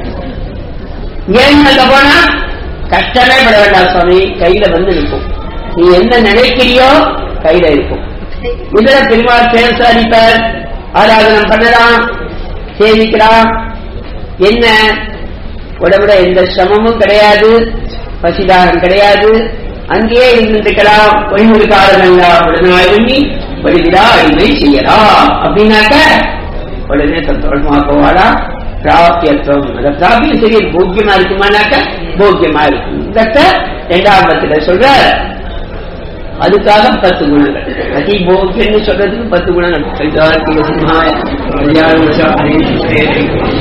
ஏன் அங்க போனா கஷ்டமே பட வேண்டாம் சுவாமி கையில வந்து நிற்கும் நீ என்ன நினைக்கிறியோ கையில இருக்கும் முதல பெருமாள் சேவசாரிப்பார் ஆராதனம் பண்ணலாம் சேவிக்கலாம் என்ன உடம்புல எந்த சிரமமும் கிடையாது பசிதாகம் கிடையாது அங்கேயே இருந்துக்கலாம் ஒளிமொழி காலமெல்லாம் உடனாயிருந்தி வடிவிடா அடிமை செய்யலாம் அப்படின்னாக்க உடனே சந்தோஷமா போவாளா பிராபியத்துவம் அந்த பிராபியம் சரி போக்கியமா இருக்குமானாக்க போக்கியமா இருக்கும் இதற்க இரண்டாம் பத்துல சொல்ற அதுக்காக பத்து குணங்கள் அதி போக்கியன்னு சொல்றதுக்கு பத்து குணங்கள் சிம்ஹாய கல்யாண